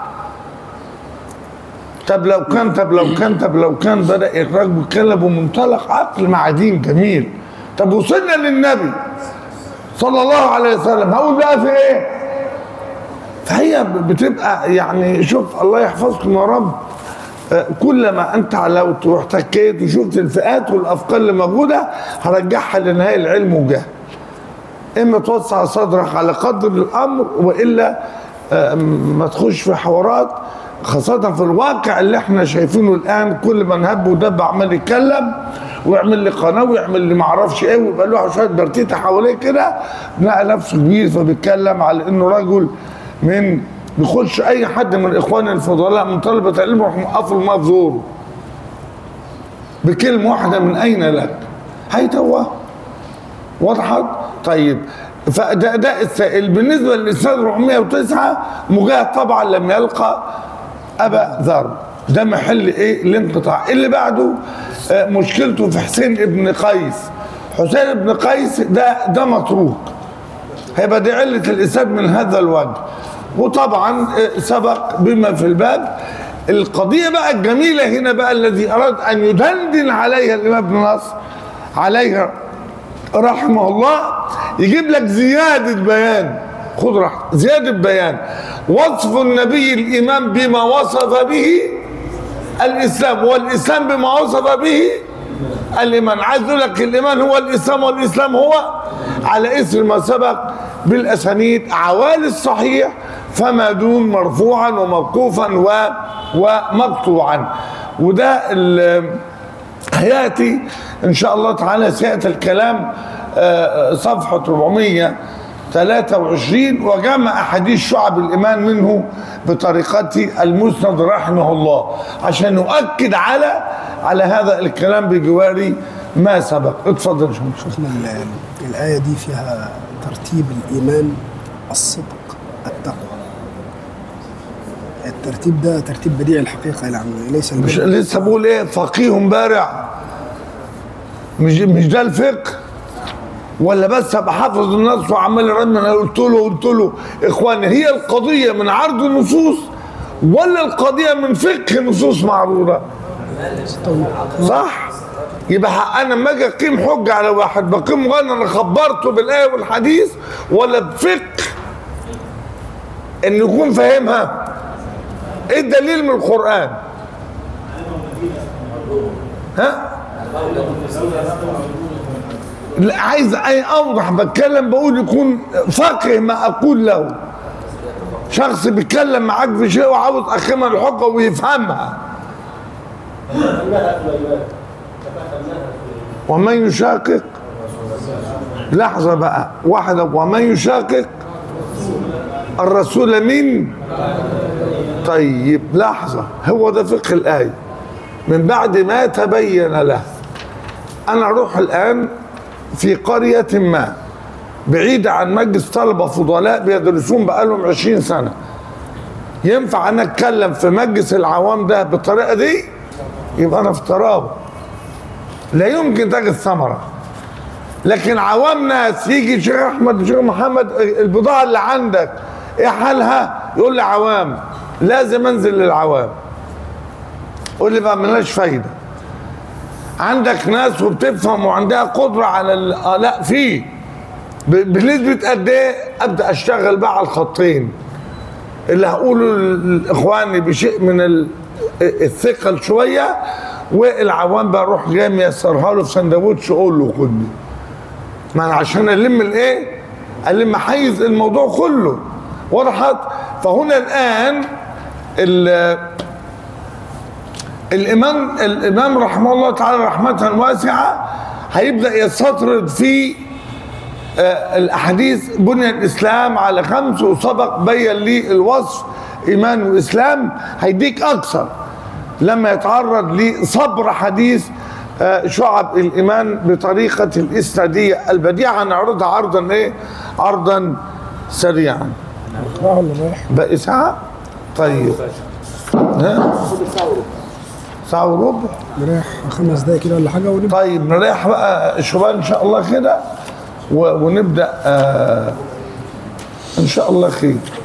طب لو كان طب لو كان طب لو كان بدا الراجل يتكلم بمنطلق عقل مع دين جميل طب وصلنا للنبي صلى الله عليه وسلم هقول بقى في ايه فهي بتبقى يعني شوف الله يحفظكم يا رب آه، كلما انت علوت واحتكيت وشفت الفئات والافكار اللي موجوده هرجعها لنهايه العلم وجهل اما توسع صدرك على قدر الامر والا آه، ما تخش في حوارات خاصة في الواقع اللي احنا شايفينه الآن كل من هب ودب عمال يتكلم ويعمل لي قناة ويعمل لي معرفش ايه ويبقى له شوية برتيتة حواليه كده لقى نفسه كبير فبيتكلم على انه رجل من بيخش اي حد من اخواني الفضلاء من طلبة العلم يروح موقفه الماء في زوره بكلمة واحدة من أين لك هيتوه وضحت طيب فده ده السائل بالنسبة للإسناد 409 مجاهد طبعا لم يلقى أبا ذر ده محل إيه الانقطاع اللي بعده آه، مشكلته في حسين ابن قيس حسين ابن قيس ده ده متروك هيبقى دي علة الإسناد من هذا الوجه وطبعا آه، سبق بما في الباب القضية بقى الجميلة هنا بقى الذي أراد أن يدندن عليها الإمام ابن نصر عليها رحمه الله يجيب لك زيادة بيان خد راحتك زيادة بيان وصف النبي الإمام بما وصف به الإسلام والإسلام بما وصف به الإيمان عايز أقول لك الإيمان هو الإسلام والإسلام هو على إثر ما سبق بالأسانيد عوالي الصحيح فما دون مرفوعا وموقوفا و ومقطوعا وده ال- هياتي ان شاء الله تعالى سياتي الكلام آه، صفحه 423 وجمع احاديث شعب الايمان منه بطريقته المسند رحمه الله عشان نؤكد على على هذا الكلام بجوار ما سبق اتفضل شو شفنا ال- الآية دي فيها ترتيب الإيمان الصدق التقوى الترتيب ده ترتيب بديع الحقيقة يعني ليس مش البدع. لسه بقول ايه فقيه بارع مش مش ده الفقه ولا بس ابقى حافظ النص وعمال ارمي انا قلت له قلت له اخواني هي القضيه من عرض النصوص ولا القضيه من فقه نصوص معروضه صح يبقى حق انا لما اجي اقيم حجه على واحد بقيم وانا انا خبرته بالايه والحديث ولا بفقه ان يكون فاهمها ايه الدليل من القران ها لا عايز اي اوضح بتكلم بقول يكون فقه ما اقول له شخص بيتكلم معاك في شيء وعاوز اخمها الحجه ويفهمها ومن يشاقق لحظة بقى واحدة ومن يشاقق الرسول من طيب لحظة هو ده فقه الآية من بعد ما تبين له أنا أروح الآن في قرية ما بعيدة عن مجلس طلبة فضلاء بيدرسون بقالهم عشرين سنة ينفع أنا أتكلم في مجلس العوام ده بالطريقة دي يبقى أنا في تراب لا يمكن تجد ثمرة لكن عوام ناس يجي شيخ أحمد شيخ محمد البضاعة اللي عندك إيه حالها يقول لي عوام لازم أنزل للعوام قول لي بقى ملهاش فايدة عندك ناس وبتفهم وعندها قدرة على ال- آه لا في ب- بنسبة قد ايه ابدا اشتغل بقى على الخطين اللي هقوله لاخواني بشيء من ال- الثقل شوية والعوام بقى اروح جاي ميسرها له في سندوتش اقول له خدني ما انا عشان الم الايه الم حيز الموضوع كله وضحت فهنا الان ال- الامام الامام رحمه الله تعالى رحمه واسعه هيبدا يستطرد في آه، الاحاديث بني الاسلام على خمس وسبق بين لي الوصف ايمان واسلام هيديك اكثر لما يتعرض لصبر حديث آه، شعب الايمان بطريقه الاسناديه البديعه هنعرضها عرضا ايه؟ عرضا سريعا. راح ولا رايح؟ باقي ساعه؟ طيب ها؟ ساعه وربع؟ نريح خمس دقايق كده ولا حاجة ونبدأ طيب نريح بقى شوية ان شاء الله كده و- ونبدا آه ان شاء الله خير